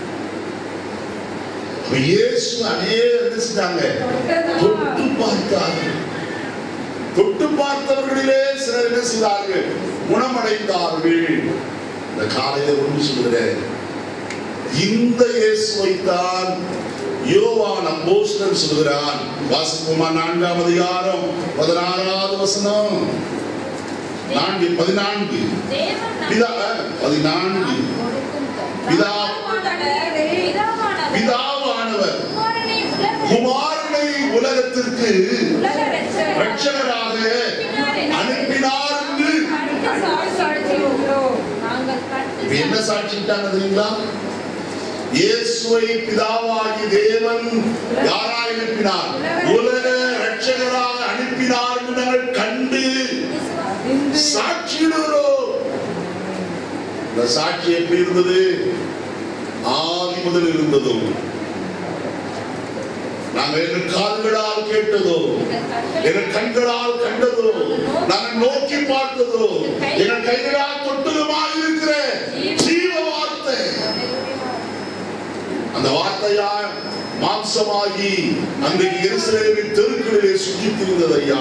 அப்ப இயேசு அநேக என்ன செஞ்சாங்க தொட்டு பார்த்தார்கள் தொட்டு பார்த்தவர்களிலே சிலர் என்ன செய்தார்கள் குணமடைந்தார்கள் இந்த காலையில ஒன்று சொல்கிறேன் இந்த இயேசுவைத்தான் யோவான் அப்போஸ்தலன் சொல்கிறான் வாசிப்போமா நான்காம் அதிகாரம் பதினாறாவது வசனம் நான்கு பதினான்கு தேவன் பிதா பதினான்கு பிதா பிதாவானவர் பிதாவானவர் குமாரனை உலக குமாரனை உலகத்திற்கு உலக இரட்சகராக ரட்சகராக அனுப்பினார் என்று அனுப்பினார் என்று கண்டு சாட்சியிடுகிறோம். நாங்கள் கண்டு இப்ப என்ன சாட்சிட்டாங்க தெரியுங்களா இயேசுவை பிதாவாகி தேவன் யாராய் அனுப்பினார் உலக ரட்சகராக அனுப்பினார் என்று நாங்கள் கண்டு இன்று சாட்சியிடுகிறோம் இந்த சாட்சி எப்படி இருந்தது ஆதி முதல் இருந்ததும் நாங்கள் எங்கள் காதுகளால் கேட்டதோ எங்கள் கண்களால் கண்டதோ நாங்கள் நோக்கி பார்த்ததோ எங்கள் கைகளால் தொட்டதுமாக இருக்கிற ஜீவ வார்த்தை அந்த வார்த்தையா மாம்சமாகி அன்றைக்கு எருசலேமின் தெருக்களிலே சுற்றி திரிந்தது ஐயா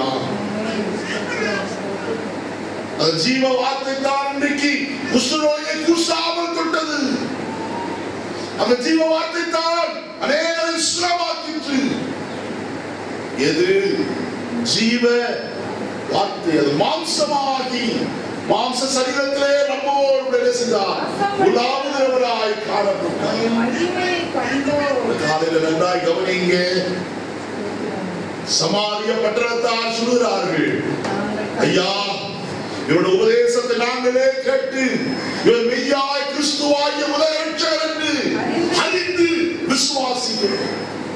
அந்த ஜீவ வார்த்தை தான் இன்றைக்கு குஷ்டநோயை கூசாமல் தொட்டது அந்த ஜீவ வார்த்தை தான் அநேக சுலமாக்கிற்று எது ஜீவ வார்த்தை அது மாம்சமாகி மாம்ச சரீரத்திலே நம்மோடு கூட என்ன செய்தார் உலாவுகிறவராய் காணப்பட்டார் மகிமையை கண்டோம் இந்த காலையில நன்றாய் கவனிங்க சமாரிய பட்டணத்தார் சொல்கிறார்கள் ஐயா இவருடைய உபதேசத்தை நாங்களே கேட்டு இவர் மெய்யாய் கிறிஸ்துவாகிய உலக ரட்சகர் என்று அறிந்து விசுவாசிக்கிறோம்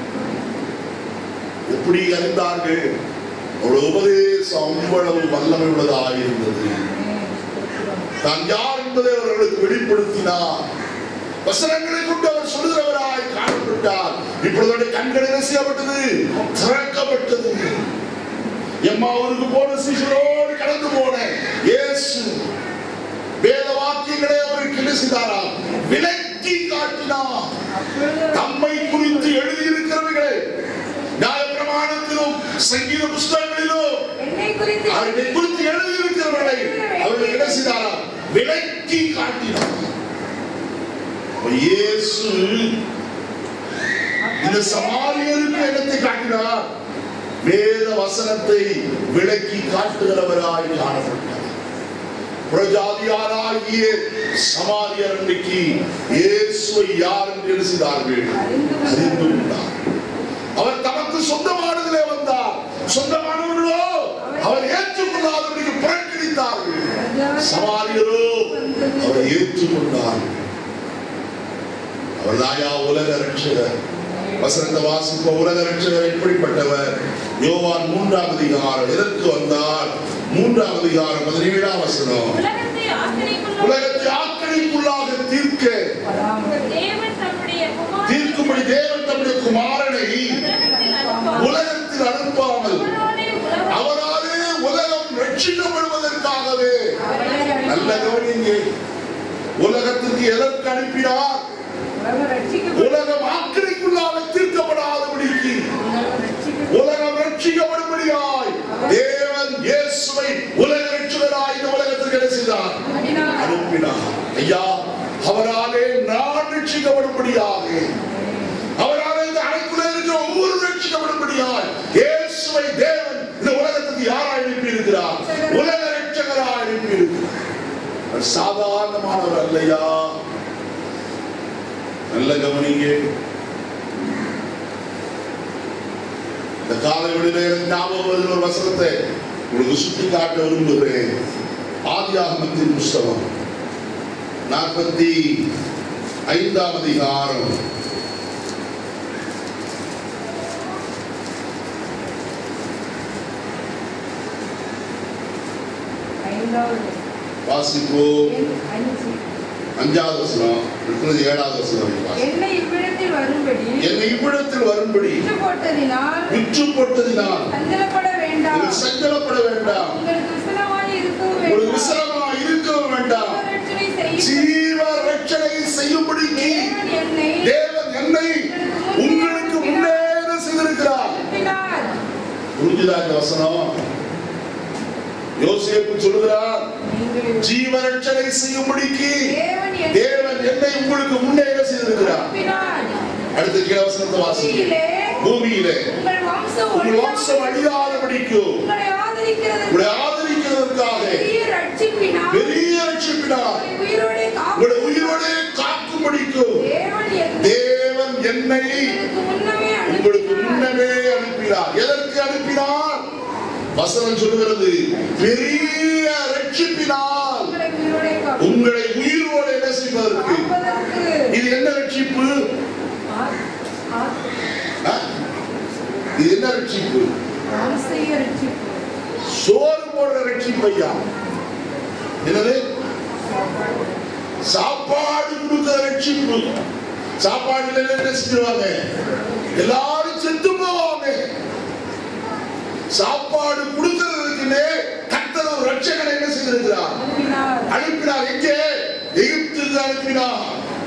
எப்படி அறிந்தார்கள் அவருடைய உபதேசம் அவ்வளவு வல்லமை உள்ளதாக இருந்தது தான் யார் என்பதை அவர்களுக்கு வெளிப்படுத்தினார் வசனங்களை கொண்டு அவர் சொல்லுகிறவராய் காணப்பட்டார் இப்பொழுது அவருடைய கண்கள் என்ன செய்யப்பட்டது திறக்கப்பட்டது எம்மா அவருக்கு போன சிசுரோடு கடந்து போன இயேசு வேத வாக்கியங்களை அவருக்கு என்ன செய்தாராம் விலக்கி காட்டினார் அப்பொழுது தம்மை குறித்து எழுதியிருக்கிறவர்களை நியாயப்பிரமாணத்திலும் சங்கீத புஸ்தகங்களிலும் என்னை குறித்து அவர்களை குறித்து எழுதியிருக்கிறவர்களை அவர்கள் என்ன செய்தாராம் விலக்கி காட்டினார் அப்ப இயேசு இந்த சமாரியருக்கு இடத்தை காட்டினார் வேத வசனத்தை விளக்கி காட்டுகிறவராய் காணப்பட்டார் புறஜாதியாராகிய சமாரியர் அன்றைக்கு இயேசுவை யார் என்று எழுதினார்கள் அறிந்து கொண்டார் அவர் தமக்கு சொந்தமானதிலே வந்தார் சொந்தமானவர்களோ அவர் ஏற்றுக்கொள்ளாதவர்களுக்கு புறக்கணித்தார்கள் சமாரியரோ அவர் ஏற்றுக்கொண்டார் அவர் தாயா உலக ரட்சகர் வசந்த வாசிப்ப உலக ரட்சகர் எப்படிப்பட்டவர் யோவான் மூன்றாம் அதிகாரம் எதற்கு வந்தார் மூன்றாம் அதிகாரம் பதினேழாம் வசனம் உலகத்தை ஆக்கினைக்குள்ள உலகத்தை ஆக்கணிக்குள்ளாக தீர்க்க தேவன் தம்முடைய குமாரனை தீர்க்கும்படி தேவன் தம்முடைய குமாரனை உலகத்தில் அனுப்பார். உலகத்தில் அனுப்பாமல் அவராலே உலகம் அவராலே உலகம் ரட்சிக்கப்படுவதற்காகவே நல்ல கவனிங்க உலகத்திற்கு எதற்கு அனுப்பினார் உலகம் ஆக்கிரைக்குள்ளாக தீர்க்கப்படாதபடிக்கு உலகம் ரட்சிக்கப்படும்படியாய் தேவன் இயேசுவை உலக ரட்சகராய் இந்த உலகத்திற்கு என்ன செய்தார் அனுப்பினார் ஐயா அவராலே நான் ரட்சிக்கப்படும்படியாக அவராலே இந்த அழைக்குள்ளே இருக்கிற ஒவ்வொரு ரட்சிக்கப்படும்படியாய் இயேசுவை தேவன் இந்த உலகத்துக்கு யாராய் அனுப்பி இருக்கிறார் உலக ரட்சகராய் அனுப்பி இருக்கிறார் அவர் சாதாரணமானவர் அல்லையா நல்ல கவனிங்க இந்த காலை விடுதலை எனக்கு ஞாபகம் வருகிற ஒரு வசனத்தை உங்களுக்கு சுட்டி காட்ட விரும்புகிறேன் ஆதியாகமத்தின் புஸ்தகம் நாற்பத்தி ஐந்தாம் அதிகாரம் வாசிப்போம் அஞ்சாவது வசனம் இருக்கிறது ஏழாவது வசனம் வரைக்கும் வாசிப்போம். என்னை இவ்விடத்தில் வரும்படி என்னை இவ்விடத்தில் வரும்படி விட்டு போட்டதினால் விற்று போட்டதினால் சஞ்சலப்பட வேண்டாம் நீங்கள் சஞ்சலப்பட வேண்டாம் உங்களுக்கு விசனமாய் இருக்கவும் ஒரு வேண்டாம் விசலமா இருக்கவும் வேண்டாம் ரட்சனை செய்யும் ஜீவ ரட்சனை செய்யும்படிக்கு தேவன் என்னை தேவன் என்னை உங்களுக்கு முன்னே செய்திருக்கிறார் அனுப்பினார். புரிஞ்சுதா இந்த வசனம் யோசேப்பு சொல்லுகிறார் நீங்கள் ஜீவ ரட்சனை செய்யும்படிக்கு தேவன் என்னை தேவன் என்னை உங்களுக்கு முன்னே செய்திருக்கிறார் அனுப்பினார். அடுத்த கீழ வசனத்தை வாசி பூமியிலே பூமியிலே உங்கள் வம்சம் உங்கள் வம்சம் அழியாதபடிக்கும் உங்களை ஆதரிக்கிறது உங்களை ஆதரிக்கிறதற்காக பெரிய ரட்சிப்பினால் பெரிய ரட்சிப்பினார் உங்களை உயிரோடே காக்கும் உங்களை உயிரோடு காக்கும்படிக்கும் தேவன் என்னை தேவன் என்னை உங்களுக்கு முன்னமே உங்களுக்கு அனுப்பினார். முன்னமே அனுப்பினார் எதற்கு அனுப்பினார் வசனம் சொல்லுகிறது பெரிய ரட்சிப்பினால் உங்களை உயிரோடே காக்கும். உங்களை உயிரோடு என்ன செய்வதற்கு காப்பதற்கு இது என்ன ரட்சிப்பு ஆ- ஆ- ஆ? இது என்ன ரட்சிப்பு வம்சீக ரட்சிப்பு. சோறு போடுற ரட்சிப்பு ஐயா என்னது சாப்பாடு கொடுக்கிற ரட்சிப்பு சாப்பாடு இல்லைன்னா என்ன செஞ்சிருவாங்க எல்லாரும் செத்து போவாங்க சாப்பாடு கொடுக்கிறதுக்குன்னே கர்த்தர் ஒரு ரட்சகனை என்ன செய்திருக்கிறார் அனுப்பினார். அனுப்பினார் எங்கே எகிப்துக்கு அனுப்பினார்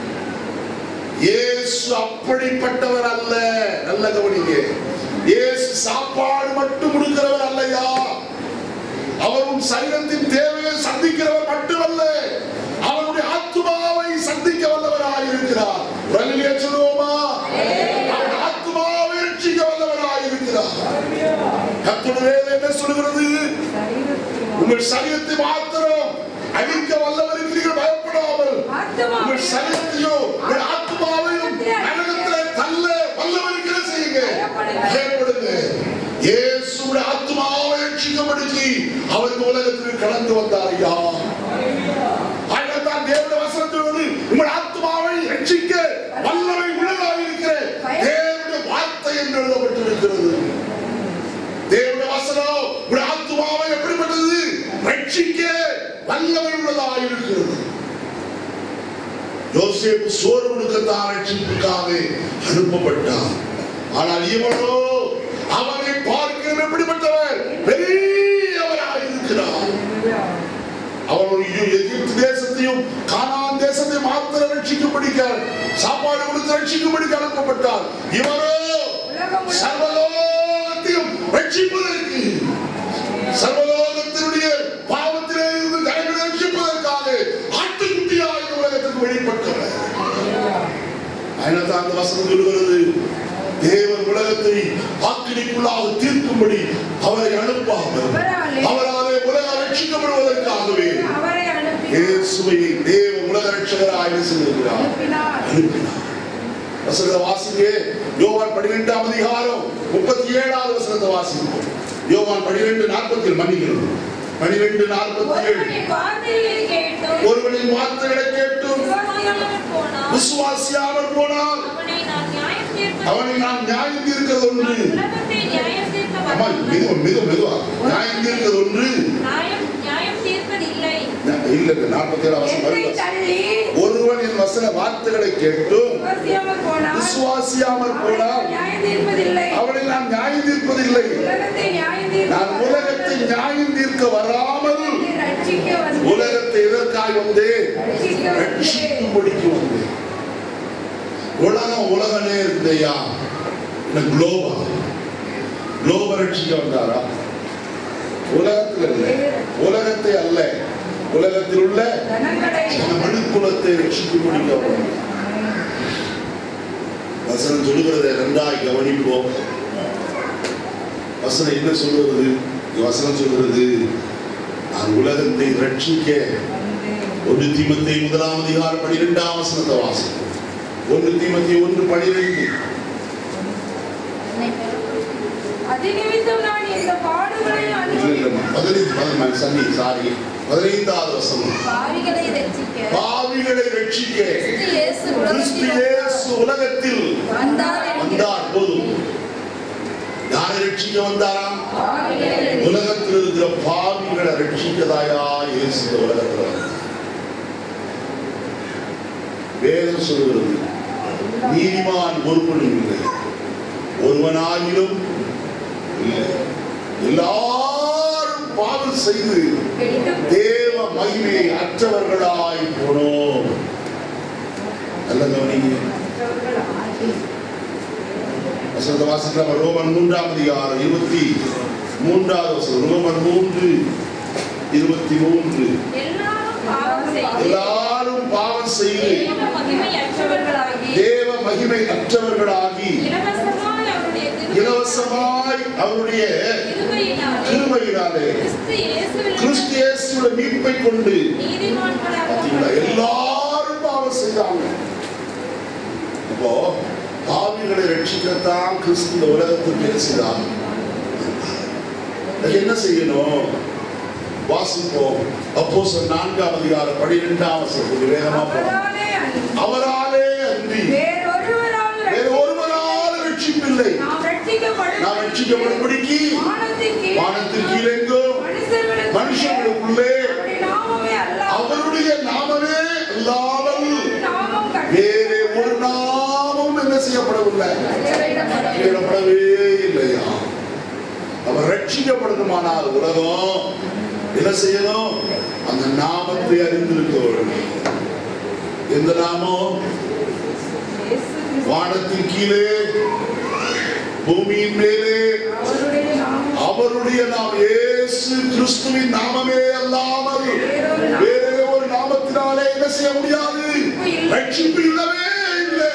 இயேசு அப்படிப்பட்டவர் அல்ல நல்ல கவனிங்க இயேசு சாப்பாடு மட்டும் கொடுக்கிறவர் அல்லையா அவரும் சரீரத்தின் தேவையை சந்திக்கிறவர் மட்டுமல்ல அவருடைய ஆத்துமாவை சந்திக்க வல்லவராக இருக்கிறார் ரலிலியா சொல்லுவோமா அவர் ஆத்துமாவை ரட்சிக்க வல்லவராக இருக்கிறார் கர்த்தருடைய வேதம் என்ன சொல்கிறது சரீரத்தில் உங்கள் சரீரத்தை மாத்திரம் அழிக்க வல்லவர் இருக்கிறீர்கள் பயப்படாமல் ஆத்துமாவை உங்கள் சரீரத்தையும் உங்கள் ஆத்மாவையும் நரகத்திலே தள்ள வல்லவர் இருக்கிற செய்யுங்க பயப்படுங்க இயேசுடைய ஆத்மாவை ரட்சிக்கப்படுத்தி அவருக்கு உலகத்தில் கடந்து வந்தார் ஐயா அதனால்தான் தேவனுடைய வசனத்திலிருந்து உங்கள் ஆத்மாவை ரட்சிக்க வல்லமை உள்ளதாக இருக்கிற தேவனுடைய வார்த்தை என்று எழுதப்பட்டிருக்கிறது தேவனுடைய வசனம் உங்கள் ஆத்மாவை எப்படிப்பட்டது ரட்சிக்க வல்லமை உள்ளதாக இருக்கிறது யோசேப்பு சோறு கொடுக்கத்தான் ரட்சிப்புக்காக அனுப்பப்பட்டார் ஆனால் இவனோ அவனை பார்க்க எப்படிப்பட்டவர் பெரியவராக இருக்கிறார் அவன் ஒரு எ- எகிப்து தேசத்தையும் கானான் தேசத்தை மாத்திரம் ரட்சிக்கும்படிக்க சாப்பாடு கொடுத்து ரட்சிக்கும்படிக்கு அனுப்பப்பட்டார் இவரோ உலகம் முழுவதும் சர்வலோகத்தையும் ரட்சிப்பதற்கு சர்வலோகத்தினுடைய பாவத்திலே இருந்து ஜனங்களை ரட்சிப்பதற்காக ஆட்டுக்குட்டியாக இந்த உலகத்துக்கு வெளிப்பட்டவர் அதனால்தான் அந்த வசனம் சொல்லுகிறது தேவன் உலகத்தை ஆக்கி ஆக்கினைக்குள்ளாக தீர்க்கும்படி அவரை அனுப்பாமல் அவராலே அவராலே உலகம் ரட்சிக்கப்படுவதற்காகவே அவரை அனுப்பி இயேசுவை தேவ உலக ரட்சகராக செய்திருக்கிறார் அனுப்பினார் அனுப்பினார் வசனத்தை வாசிங்க யோவான் பன்னிரெண்டாம் அதிகாரம் முப்பத்தி ஏழாவது வசனத்தை வாசிப்போம் யோவான் பன்னிரெண்டு நாற்பத்தில் மன்னிக்கிறோம் பன்னிரெண்டு நாற்பத்தி ஏழு ஒருவனின் வார்த்தைகளை கேட்டும் ஒருவனின் வார்த்தைகளை கேட்டும் விசுவாசியாமல் போனால் விசுவாசியாமல் போனால் அவனை நான் நியாயம் தீர்ப்பது அவனை நான் நியாயம் தீர்க்கிறது ஒன்று நான் உலகத்தை நியாயம் தீர்க்க அம்மா வரவில்லை. மிக மிக மெதுவா நியாயம் தீர்க்கிறது ஒன்று நியாயம் நியாயம் தீர்ப்பது இல்லை இல்ல நாற்பத்தி ஏழாம் வசனம் என்னை வருங்க. தள்ளி ஒருவன் என் வசன வார்த்தைகளை கேட்டும் விசுவாசியாமல் போனால் விசுவாசியாமல் அவரை போனால் நியாயம் தீர்ப்பதில்லை அவனை நான் நியாயம் தீர்ப்பதில்லை உலகத்தை நியாயம் தீர்க்க நான் உலகத்தை நியாயம் தீர்க்க வராமல் ரட்சிக்க வந்து உலகத்தை எதற்காய் வந்தேன் ரட்சிக்க வந்து ரட்சிக்கும்படிக்கு வந்தேன் உலகம் உலகனே இருந்தையா இந்த குளோபா குளோப ரட்சிக்க வந்தாரா உலகத்தில் இல்லை உலகத்தை அல்ல உலகத்தில் உள்ள ஜனங்களை அந்த மனுக்குலத்தை ரட்சிக்கும்படிக்கு அவர் வந்தார். வசனம் சொல்லுகிறதை நன்றாய் கவனிப்போம் வசனம் என்ன சொல்லுகிறது இந்த வசனம் சொல்லுகிறது நான் உலகத்தை ரட்சிக்க ஒன்று தீமத்தை முதலாம் அதிகாரம் பனிரெண்டாம் வசனத்தை வாசம் ஒன்று தீமத்தை ஒன்று பனிரெண்டு அது நிமித்தம் நான் இந்த பாடுகளை இல்லை அனுபவி இல்லைம்மா பதினைந்து பதினைந்து சன்னி சாரி பதினைந்தாவது வசனம் பாவிகளை ரட்சிக்க பாவிகளை ரட்சிக்க கிறிஸ்து இயேசு கிறிஸ்து உலகத்தில் இயேசு உலகத்தில் வந்தார் வந்தார் போதும் யாரை ரட்சிக்க வந்தாராம் உலகத்தில் இருக்கிற பாவிகளை ரட்சிக்கதாயா இயேசு இந்த உலகத்தில் வந்தார். வேதம் சொல்கிறது நீதிமான் ஒருவனும் இல்லை ஒருவனாயிலும் இல்லை எல்லாரும் பாவம் செய்து தேவ மகிமையை அற்றவர்களாய் போனோம் நல்ல கவனிங்க வசனத்தை வாசிக்கலாம் ரோமன் மூன்றாம் அதிகாரம் இருபத்தி மூன்றாவது வசனம் ரோமன் மூன்று இருபத்தி மூன்று எல்லாரும் பாவம் செய்து எல்லாரும் பாவம் செய்து தேவ மகிமையற்றவர்களாகி தேவ மகிமை அற்றவர்களாகி இலவசமாய் அவருடைய கிருபை- இலவசமாய் அவருடைய கிருபையினாலே கிருபையினாலே கிறிஸ்து இயேசுவில் கிறிஸ்து இயேசுவோட மீட்பை கொண்டு நீதிமான்களாக பார்த்தீங்களா எல்லாரும் பாவம் செய்தாங்க அப்போ பாவிகளை ரட்சிக்கத்தான் கிறிஸ்து இந்த உலகத்துக்கு என்ன செய்தார் அதுக்கு என்ன செய்யணும் வாசிப்போம் அப்போ நான்காம் அதிகாரம் பனிரெண்டாம் வசனத்துக்கு வேகமா போறோம் அவராலே அன்றி அவராலே அன்றி வேறொருவரால் வேறு ஒருவரால் ரட்சிப்பில்லை நாம் ரட்சிக்கப்படும் நாம் ரட்சிக்கப்படும்படிக்கு வானத்தின் கீழ் வானத்தின் கீழெங்கும் மனுஷர்களுக்கு மனுஷர்களுக்குள்ளே அவருடைய நாமமே அல்ல அவருடைய நாமமே அல்லாமல் நாமம் வேறு ஒரு நாமம் என்ன செய்யப்படவில்லை கட்டளையிடப்படவே இல்லையா அவர் ரட்சிக்கப்படுமானால் உலகம் என்ன செய்யணும் அந்த நாமத்தை அறிந்திருக்க வேண்டும் எந்த நாமம் வானத்தின் கீழே பூமியின் மேலே அவருடைய நாமம் அவருடைய நாம் இயேசு கிறிஸ்துவின் நாமமே அல்லாமல் வேறே ஒரு நாமத்தினாலே என்ன செய்ய முடியாது ரட்சிப்பு இல்லவே இல்லை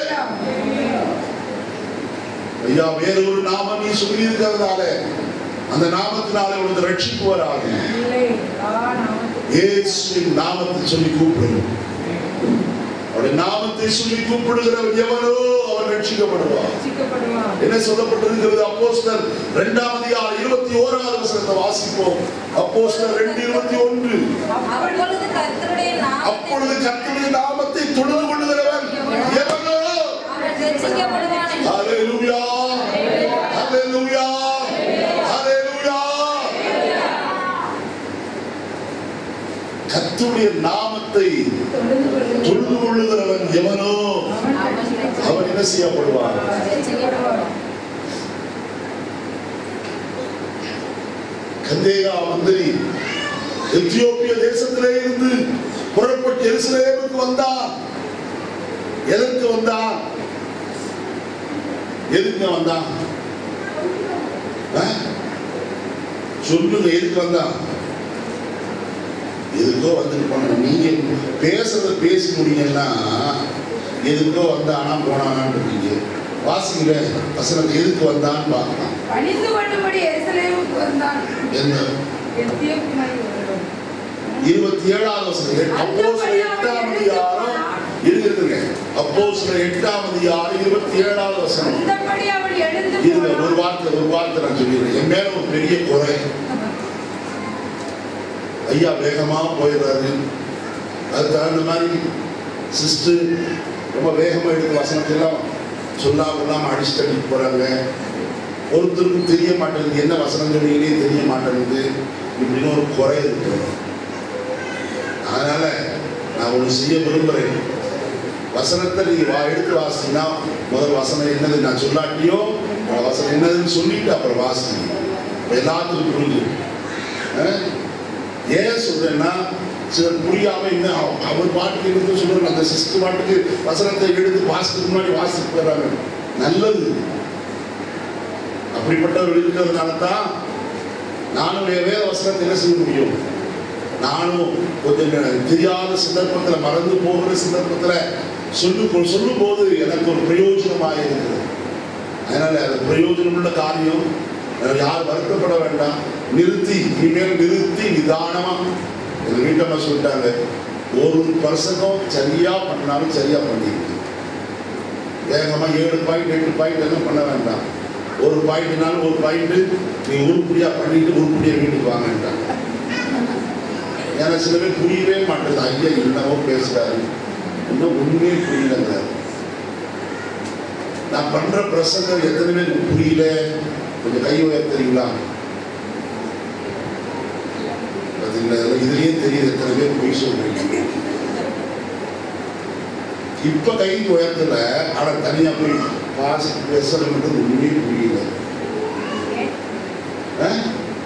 ஐயா வேற ஒரு நாமம் நீ சொல்லி இருக்கிறதுனால அந்த நாமத்தினாலே உனக்கு ரட்சிப்பு வராது இல்லை ஆ நாமத்தில் இயேசுவின் நாமத்தை சொல்லி கூப்பிடு அவருடைய நாமத்தை சொல்லி கூப்பிடுகிறவன் எவனோ அவன் ரட்சிக்கப்படுவான் ரட்சிக்கப்படுவான் என்ன சொல்லப்பட்டிருக்கிறது அப்போஸ்தலர் இரண்டாம் அதிகாரம் இருபத்தி ஓராவது வசனத்தை வாசிப்போம் அப்போஸ்தலர் ரெண்டு இருபத்தி ஒன்று அப்பொழுது கர்த்தருடைய நாமத்தை அப்பொழுது கர்த்தருடைய நாமத்தை தொழுது கொள்ளுகிறவன் எவனோ அவன் ரட்சிக்கப்படுவான் என்று ஹalleluya ஹalleluya ஹalleluya கர்த்தருடைய நாமத்தை தொழுது கொள்ளுங்கள். தொழுது கொள்ளுகிறவன் எவனோ அவன் அவன் என்ன செய்யப்படுவான் ரட்சிக்கப்படுவான் கந்தேகா மந்திரி எத்தியோப்பிய தேசத்திலே இருந்து புறப்பட்டு எருசலேமுக்கு வந்தான் எதற்கு வந்தான் எதுக்கு வந்தான் ஆ? சொல்லுங்க எதுக்கு வந்தான் எதுக்கோ வந்துட்டு போன நீங்க பேசுறத பேசி முடியுங்கன்னா எதுக்கோ வந்தானா போனானான்னு இருக்கீங்க வாசிங்க வசனத்தை எதுக்கு வந்தான்னு பார்க்கலாம் பணிந்து கொள்ளும்படி எருசலேமுக்கு வந்தான் என்ன எத்தியோப்பியனாய் ஒருவன். இருபத்தி ஏழாவது வசனம் அப்போ சில எட்டாம் அதிகாரம் இருக்கிறதுங்க அப்போ சில எட்டாம் அதிகாரம் இருபத்தி ஏழாவது வசனம் அந்தபடி அவள் எழுந்து இருங்க போனாள். ஒரு வார்த்தை ஒரு வார்த்தை நான் சொல்லிடுறேன் என் மேல ஒரு பெரிய குறை ஐயா வேகமா போயிடுறாரு அதுக்கு தகுந்த மாதிரி சிஸ்டர் ரொம்ப வேகமா எடுத்து வசனத்தை எல்லாம் சொல்லாம இல்லாம அடிச்சுட்டு அடிச்சு போறாங்க ஒருத்தருக்கும் தெரிய மாட்டேங்குது என்ன வசனம் சொன்னீங்களே தெரிய மாட்டேங்குது இப்படின்னு ஒரு குறை இருக்கு அதனால நான் ஒன்று செய்ய விரும்புறேன் வசனத்தை நீங்க வா எடுத்து வாசிங்கன்னா முதல் வசனம் என்னது நான் சொல்லாட்டியோ அந்த வசனம் என்னதுன்னு சொல்லிட்டு அப்புறம் வாசிங்க அப்ப எல்லாத்துக்கும் புரிஞ்சு அஹ்? ஏன் சொல்றேன்னா சிலர் புரியாம இன்னும் அவ- அவர் பாட்டுக்கு இருந்து சொல்றாங்க அந்த சிஸ்டர் பாட்டுக்கு வசனத்தை எடுத்து வாசிக்கிறதுக்கு முன்னாடி வாசிட்டு போயிடுறாங்க நல்லது அப்படிப்பட்டவர் இருக்கிறதுனால தான் நானும் என் வேத வசனத்தை என்ன செய்ய முடியும் நானும் கொஞ்சம் தெரியாத சந்தர்ப்பத்தில் மறந்து போகிற சந்தர்ப்பத்தில் சொல்லு சொல்லும் போது எனக்கு ஒரு பிரயோஜனமாக இருக்குது அதனால அது பிரயோஜனமுள்ள காரியம் அஹ் யார் வருத்தப்பட வேண்டாம் நிறுத்தி இனிமேல் நிறுத்தி நிதானமா எங்க வீட்டம்மா சொல்லிட்டாங்க ஒரு பர்சனும் சரியா பண்ணாலும் சரியா பண்ணிருக்கு வேகமா ஏழு பாயிண்ட் எட்டு பாயிண்ட் எல்லாம் பண்ண வேண்டாம் ஒரு பாயிண்ட்னாலும் ஒரு பாயிண்ட் நீ உருப்படியா பண்ணிட்டு உருப்படியா வீட்டுக்கு வாங்கன்றாங்க ஏன்னா சில பேர் புரியவே மாட்டேது ஐயா என்னவோ பேசுறாரு இன்னும் ஒண்ணுமே புரியலங்கிறாரு நான் பண்ற பிரசங்கம் எத்தனை பேருக்கு புரியல கொஞ்சம் கை உயர்த்துறீங்களா பாத்தீங்களா? இதுலயே தெரியுது எத்தனை பேர் பொய் சொல்றீங்க இப்ப கை உயர்த்தல ஆனா தனியா போய் பாசி பேசுறது ஒண்ணுமே புரியல அஹ்?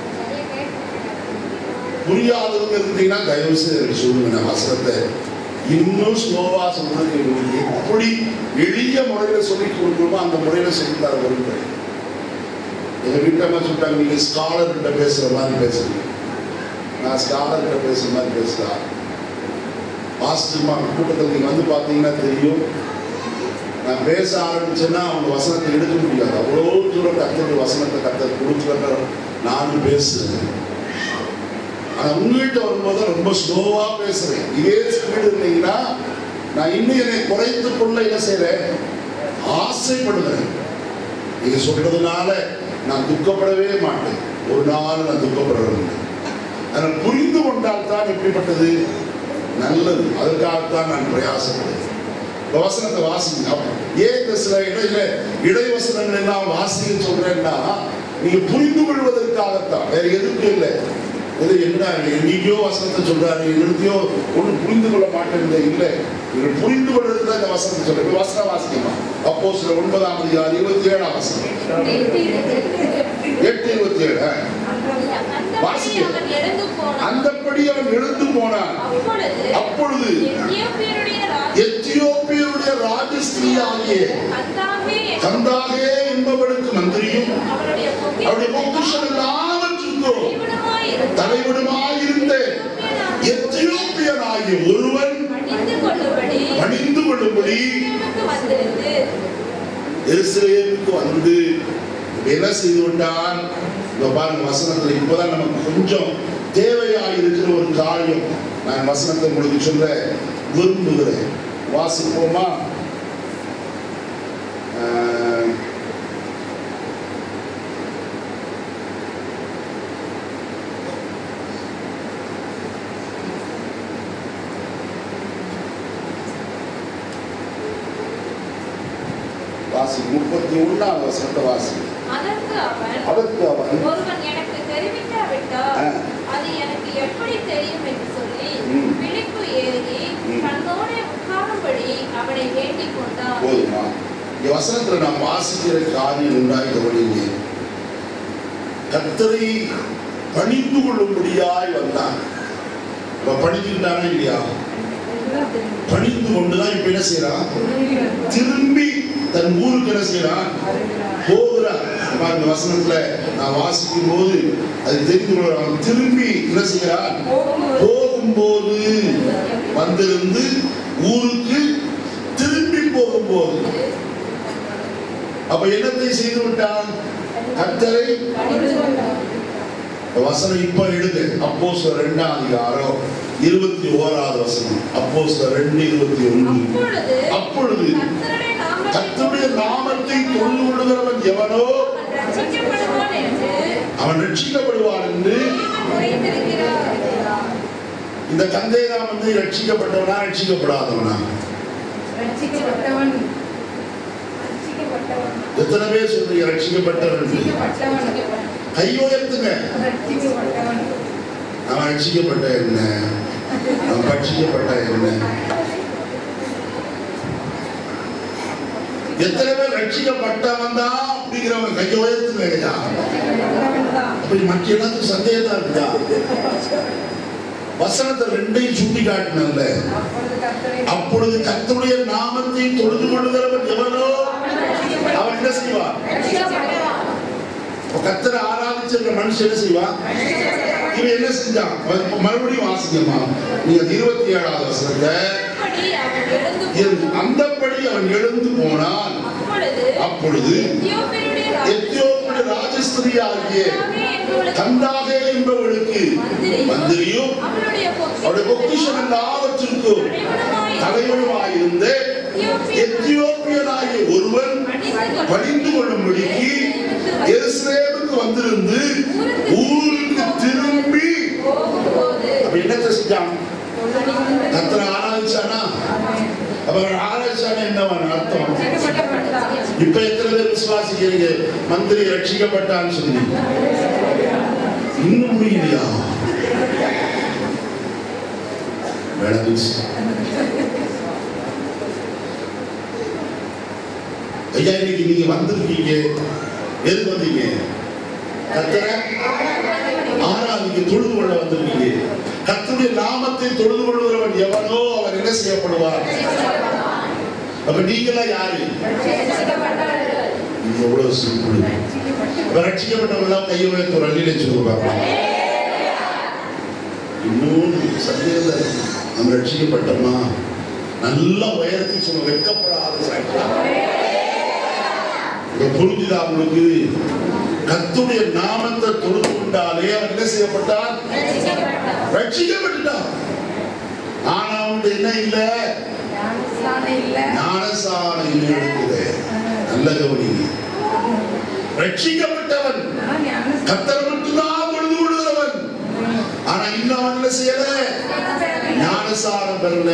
புரியாதவங்க இருந்தீங்கன்னா தயவு செய்து எனக்கு சொல்லுங்க நான் வசனத்தை இன்னும் ஸ்லோவா சொல்றது உங்களுக்கு எப்படி எளிய முறையில சொல்லி கொடுக்கணுமோ அந்த முறையில சொல்லி தர விரும்புறேன் எங்க வீட்டம்மா சொல்லிட்டாங்க நீங்க ஸ்காலர் கிட்ட பேசுற மாதிரி பேசுறீங்க நான் ஸ்காலர் கிட்ட பேசுற மாதிரி பேசலாம் பாசிட்டிவ் கூட்டத்தில் நீங்க வந்து பார்த்தீங்கன்னா தெரியும் நான் பேச ஆரம்பிச்சேன்னா அவங்க வசனத்தை எடுக்க முடியாது அவ்வளோ தூரம் கத்தர் வசனத்தை கத்தர் கொடுக்குறத நானும் பேசுறேன் ஆனா உங்ககிட்ட வரும்போது ரொம்ப ஸ்லோவா பேசுறேன் இதே ஸ்பீடு இருந்தீங்கன்னா நான் இன்னும் என்னை குறைத்துக் கொள்ள என்ன செய்றேன் ஆசைப்படுகிறேன் நீங்க சொல்றதுனால நான் துக்கப்படவே மாட்டேன் ஒரு நாள் நான் துக்கப்படுறது அதை புரிந்து கொண்டால் தான் எப்படிப்பட்டது நல்லது அதற்காகத்தான் நான் பிரயாசப்படுறேன் இந்த வசனத்தை வாசிங்க அப்ப ஏன் இந்த சில இடையில இடைவசனங்கள் எல்லாம் வாசிக்க சொல்றேன்னா நீங்க புரிந்து கொள்வதற்காகத்தான் வேற எதுக்கும் இல்லை இது என்ன எங்கேயோ வசனத்தை சொல்றாரு எங்கேயோ ஒன்றும் புரிந்து கொள்ள மாட்டேங்குது இல்லை நீங்கள் புரிந்து கொள்வதற்கு தான் இந்த வசனத்தை சொல்றேன் இப்ப வசனம் வாசிக்கலாம் அப்போ சில ஒன்பதாம் அதிகாரம் இருபத்தி ஏழாம் வசனம் எட்டு இருபத்தி ஏழு ஆ. அந்தபடி அவன் எழுந்து போனான். அந்தப்படி அவன் எழுந்து போனான் அப்பொழுது அப்பொழுது எத்தியோப்பியருடைய ராஜா எத்தியோப்பியருடைய ராஜஸ்திரியாகிய கந்தாவே கந்தாகே என்பவளுக்கு மந்திரியும் அவருடைய அவருடைய பொக்கிஷம் எல்லாவற்றுக்கும் தலைவனுமாயிருந்த தலைவனுமாயிருந்த எத்தியோப்பியனாகிய ஒருவன் பணிந்து கொள்ளும்படி பணிந்து கொள்ளும்படி எருசலேமுக்கு வந்திருந்து எருசலேமுக்கு வந்து என்ன செய்து விட்டான் இப்ப பாருங்க வசனத்துல இப்பதான் நமக்கு கொஞ்சம் தேவையாக இருக்கிற ஒரு காரியம் நான் வசனத்தை உங்களுக்கு சொல்ல விரும்புகிறேன் வாசிப்போமா ஆஹ், வாசி முப்பத்தி ஒண்ணாம் வசனத்தை வாசி அதற்கு அவன் அதற்கு அவன் ஒருவன் எனக்கு தெரிவிக்காவிட்டால் ஆ. அது எனக்கு எப்படி தெரியும் என்று சொல்லி ம். விழிப்பு ஏறி ம். தன்னோடே உட்காரும்படி அவனை வேண்டிக் கொண்டான் போதுமா இந்த வசனத்துல நாம் வாசிக்கிற காரியம் உண்டாய் கவனிங்க கத்தரை பணிந்து கொள்ளும்படியாய் வந்தான் அவன் பணிஞ்சுக்கிட்டானா இல்லையா பணிந்து கொண்டுதான் இப்ப என்ன செய்யறான் திரும்பி தன் ஊருக்கு என்ன செய்யறான் போகிறான் பாருங்க வசனத்துல நான் வாசிக்கும் போது அது தெரிந்து கொள்றான் திரும்பி என்ன செய்யறான் போகும்போது வந்திருந்து ஊருக்கு திரும்பி போகும்போது அப்ப என்னத்தை செய்து விட்டான் கர்த்தரை வசனம் இப்ப எழுது அப்போஸ் ரெண்டாம் அதிகாரம் இருபத்தி ஓராவது வசனம் அப்போஸ் ரெண்டு இருபத்தி ஒன்று அப்பொழுது அப்பொழுது கர்த்தருடைய நாமத்தை கர்த்தருடைய நாமத்தை தொழுது கொள்ளுகிறவன் எவனோ அவன் ரட்சிக்கப்படுவான் என்று அவன் ரட்சிக்கப்படுவான் என்று தேவன் உரைத்திருக்கிறார் இந்த கந்தேரா வந்து ரட்சிக்கப்பட்டவனா ரட்சிக்கப்படாதவனா ரட்சிக்கப்பட்டவன் ரட்சிக்கப்பட்டவன் எத்தனை பேர் சொல்றீங்க ரட்சிக்கப்பட்டவன் ரட்சிக்கப்பட்டவன் கை உயர்த்துங்க ரட்சிக்கப்பட்டவன் அவன் ரட்சிக்கப்பட்ட என்ன அவன் பட்சிக்கப்பட்ட என்ன எத்தனை பேர் ரட்சிக்கப்பட்டவன் தான் அப்படிங்கிறவன் கையை உயர்த்துங்க ஐயா அப்படி மற்ற இடத்துக்கு சந்தேகம் தான் இருக்குதா வசனத்தை ரெண்டையும் சுட்டி காட்டினல்ல அப்பொழுது கர்த்தரை அப்பொழுது கர்த்தருடைய நாமத்தை தொழுது கொள்ளுகிறவன் எவனோ அவன் என்ன செய்வான் இப்ப கர்த்தரை ஆராதிச்சிருக்க மனுஷன் என்ன செய்வான் இவன் என்ன செஞ்சான் அவன் இப்ப மறுபடியும் வாசிக்கமா நீங்க இருபத்தி ஏழாவது வசனத்தை அப்படி அவன் எழுந்து இரு- அந்தப்படி அவன் எழுந்து போனான் அப்பொழுது அப்பொழுது எத்தியோப்பியருடைய ராஜா எத்தியோப்பிய ராஜஸ்திரி ஆகிய என்பவளுக்கு கந்தாகே என்பவளுக்கு மந்திரியும் அவளுடைய அவருடைய பொக்கிஷம் எல்லாவற்றிற்கும் தலைவனுமாயிருந்த எத்தியோப்பியனாகிய ஒருவன் பணிந்து கொள்ளும்படிக்கு எருசலேமுக்கு வந்திருந்து ஊருக்கு திரும்பி போகும்போது அப்ப என்னத்தை செஞ்சான் கத்தரை ஆராய்ச்சானா அப்ப ஆராய்ச்சானா என்னவன் அர்த்தம் இப்ப எத்தனை பேர் விசுவாசிக்கிறீங்க மந்திரி ரட்சிக்கப்பட்டான்னு சொல்லி இன்னும் முடியலையா வேணாம் ஐயா இன்னைக்கு நீங்க வந்திருக்கீங்க எதுக்கு வந்தீங்க கத்தரை ஆராதிக்க தொழுது கொள்ள வந்திருக்கீங்க கர்த்தருடைய நாமத்தை தொழுது கொள்கிறவன் எவனோ அவன் என்ன செய்யப்படுவார் அப்ப நீங்களா யாரு இது எவ்வளவு சிம்பிள் இப்ப ரட்சிக்கப்பட்டவங்களாம் கையை உயர்த்து ஒரு அள்ளியில சொல்லுவாங்க இன்னும் சந்தேகம் தான் இருக்கு. நம்ம ரட்சிக்கப்பட்டோமா நல்லா உயர்த்தி சொல்ல வெட்கப்படாத சாட்சியா இப்ப புரிஞ்சுதா உங்களுக்கு கத்துடைய நாமத்தை தொழுது கொண்டாலே அவன் என்ன செய்யப்பட்டான் ரட்சிக்கப்பட்டுட்டான் ஆனா அவன் என்ன இல்ல ஞானஸ்நானம் இல்ல ஞானசாரம் இருக்குது நல்ல கவனிங்க ரட்சிக்கப்பட்டவன் ஆனா ஞானஸ்நானம் கத்தர் மட்டும்தான் தொழுது கொள்கிறவன் ஆனா இன்னும் அவன் என்ன செய்யல ஞானசாரம் பெறல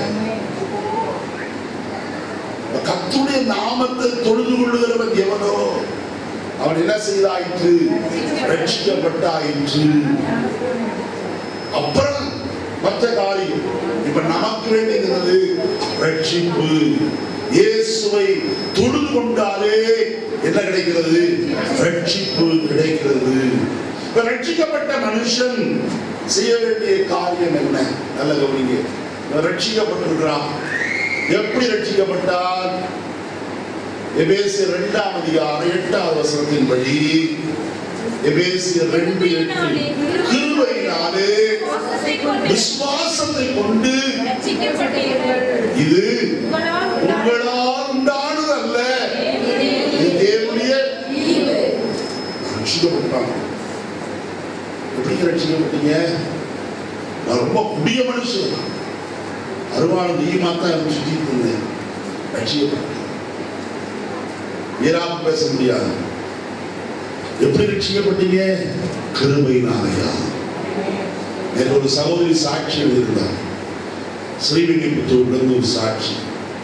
கத்துடைய நாமத்தை தொழுது கொள்ளுகிறவன் எவனோ அவன் என்ன செய்தாயிற்று ரட்சிக்கப்பட்டாயிற்று அப்புறம் மற்ற காரியம் இப்ப நமக்கு வேண்டியது ரட்சிப்பு இயேசுவை தொழுது கொண்டாலே என்ன கிடைக்கிறது ரட்சிப்பு கிடைக்கிறது இப்ப ரட்சிக்கப்பட்ட மனுஷன் செய்ய வேண்டிய காரியம் என்ன நல்ல கவனிங்க இவன் ரட்சிக்கப்பட்டிருக்கிறான் எப்படி ரட்சிக்கப்பட்டான் எபேசியர் இரண்டாம் அதிகாரம் எட்டாவது வசனத்தின்படி எபேசியர் ரெண்டு எட்டு கிருபையினாலே விசுவாசத்தை கொண்டு விசுவாசத்தை கொண்டு ரட்சிக்கப்பட்டீர்கள் இது உங்களால் உண்டான உங்களால் உண்டானது அல்ல இது தேவனுடைய ஈவு. ரட்சிக்கப்பட்டாங்க எப்படி ரட்சிக்கப்பட்டீங்க நான் ரொம்ப குடிய மனுஷன் அருவாள் நீமா தான் எனக்கு சுத்திட்டு இருந்தேன் ரட்சிக்கப்பட்டேன் வீராம பேச முடியாது எப்படி ரட்சிக்கப்பட்டீங்க கிருபையினாலையா நேற்று ஒரு சகோதரி சாட்சி எழுதியிருந்தார் ஸ்ரீவில்லிபுத்தூர்ல இருந்து ஒரு சாட்சி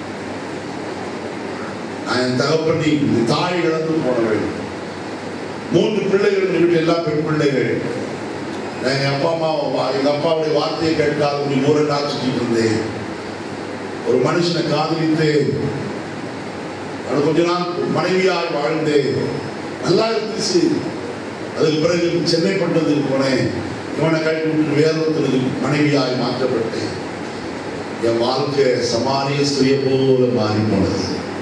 நான் என் தகப்பனை தாய் இழந்து போனவள் மூன்று பிள்ளைகள் எங்க வீட்டில் எல்லாம் பெண் பிள்ளைகள் நான் எங்க அப்பா அம்மா வா- எங்க அப்பாவுடைய வார்த்தையை கேட்காத ஒரு ஊரை நாள் சுற்றிட்டு இருந்தேன் ஒரு மனுஷனை காதலித்து அது கொஞ்ச நாள் மனைவியாய் வாழ்ந்தேன் நல்லா இருந்துச்சு அதுக்கு பிறகு சென்னை பட்டணத்துக்கு போனேன் இவனை கட்டி விட்டு வேறொருத்தருக்கு மனைவியாய் மாற்றப்பட்டேன் என் வாழ்க்கை சமானிய ஸ்திரியை போல மாறி போனது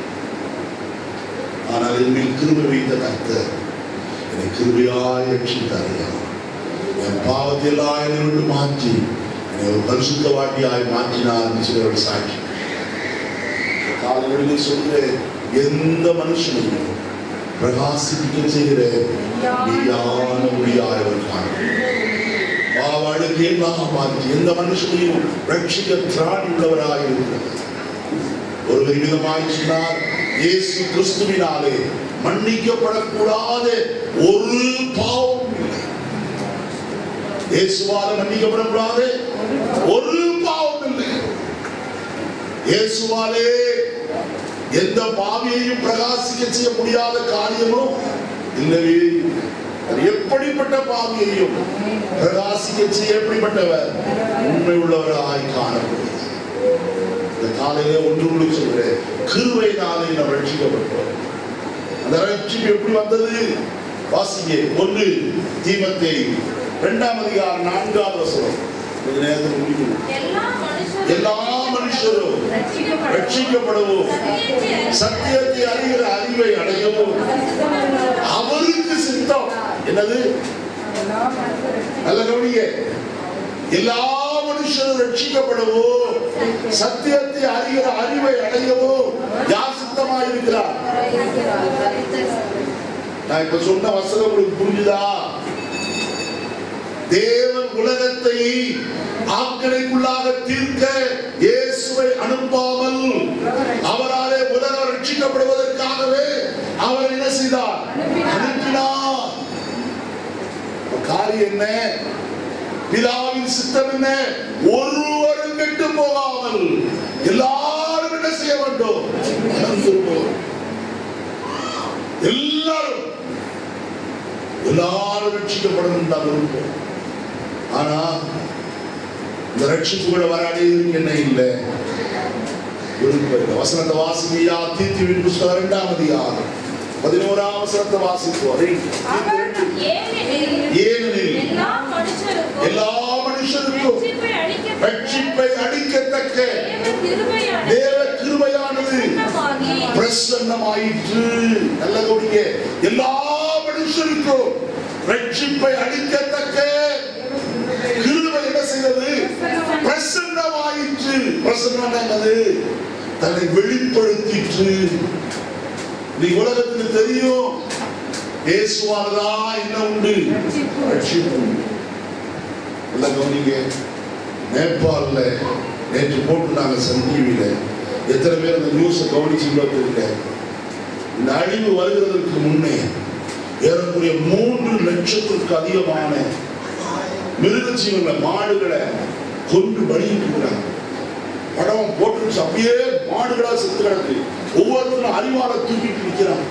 ஆனால் என்மேல் கிருபை வைத்த கர்த்தர் என்னை கிருபையாய் ரட்சித்தாரையா என் பாவத்தை எல்லாம் என்னை விட்டு மாற்றி என்னை ஒரு பரிசுத்த வாட்டியாய் மாற்றினார் சிலரோட சாட்சி காலையில் சொல்ற எந்த மனுஷனையும் பிரகாசிக்க செய்கிற மெய்யான ஒளியாயவர் பாவாளுக்கு எல்லாம் மாற்றி எந்த மனுஷனையும் ரட்சிக்க திராணி உள்ளவராக இருக்கிறது ஒரு விதமாய் சொன்னார் இயேசு கிறிஸ்துவினாலே மன்னிக்கப்படக்கூடாத ஒரு பாவம் இல்லை இயேசுவால மன்னிக்கப்படக்கூடாத ஒரு பாவம் இல்லை இயேசுவாலே எந்த பாவியையும் பிரகாசிக்க செய்ய முடியாத காரியமும் இல்லவே இல்லை. அது எப்படிப்பட்ட பாவியையும் பிரகாசிக்க செய்ய எப்படிப்பட்டவர் உண்மை உள்ளவராய் காணப்படுகிறார் இந்த காலையில ஒன்று கூட சொல்றேன் கிருவையினாலே நாம் ரட்சிக்கப்பட்டோம் அந்த ரட்சிப்பு எப்படி வந்தது வாசிங்க ஒன்று தீமத்தை இரண்டாம் அதிகாரம் நான்காவது வசனம் கொஞ்ச நேரத்தில் முடிக்கணும் எல்லா மனுஷரும் எல்லா மனுஷரும் ரட்சிக்கப்படவும் சத்தியத்தை அறிகிற அறிவை அடையவும் அவருக்கு சித்தம் என்னது நல்ல கவனிங்க எல்லா மனுஷரும் ரட்சிக்கப்படவோ சத்தியத்தை அறிகிற அறிவை அடையவோ யார் சித்தமாக இருக்கிறார் நான் இப்ப சொன்ன வசனம் உங்களுக்கு புரிஞ்சுதா தேவன் உலகத்தை ஆக்கடைக்குள்ளாக தீர்க்க இயேசுவை அனுப்பாமல் அவராலே உலகம் ரட்சிக்கப்படுவதற்காகவே அவர் என்ன செய்தார் அனுப்பினார் அப்ப காரியம் என்ன பிதாவின் சித்தம் என்ன ஒருவரும் கெட்டு போகாமல் எல்லாரும் என்ன செய்ய வேண்டும் மனம் திரும்புவோம். எல்லாரும் எல்லாரும் ரட்சிக்கப்படணும் தான் விரும்புவோம் ஆனா இந்த ரட்சிப்பு கூட வராதேன்னு என்ன இல்லை விருப்பம் இல்லை. வசனத்தை வாசிக்கையா தீர்த்திவின் புஸ்தகம் இரண்டாம் அதிகாரம் பதினோராம் வசனத்தை வாசிப்போம் அவர் ஏனெனில் ஏனெனில் எல்லா மனுஷருக்கும் எல்லா மனுஷருக்கும் ரட்சிப்பை அளிக்க ரட்சிப்பை அளிக்கத்தக்க தேவ கிருபையானது தேவ கிருபையானது பிரசன்னமாகி பிரசன்னமாயிற்று நல்ல கவனிங்க எல்லா மனுஷருக்கும் ரட்சிப்பை அளிக்கத்தக்க கிருபை என்ன செய்தது பிரசன்னமாயிற்று பிரசன்னம் என்னது தன்னை வெளிப்படுத்திற்று நீ உலகத்துக்கு தெரியும் இயேசுவானதா என்ன உண்டு ரட்சிப்பு உண்டு நல்ல கவனிங்க நேபாளில் நேற்று போட்டுருந்தாங்க சன் டிவியில எத்தனை பேர் அந்த நியூஸை கவனிச்சுங்களோ தெரியல இந்த அழிவு வருகிறதற்கு முன்னே ஏறக்குறைய மூன்று லட்சத்திற்கு அதிகமான மிருக ஜீவன்களை மாடுகளை கொண்டு பலியிட்டு இருக்கிறாங்க படம் போட்டு அப்படியே மாடுகளா செத்து கிடக்கு ஒவ்வொருத்தரும் அறிவால தூக்கிட்டு நிற்கிறாங்க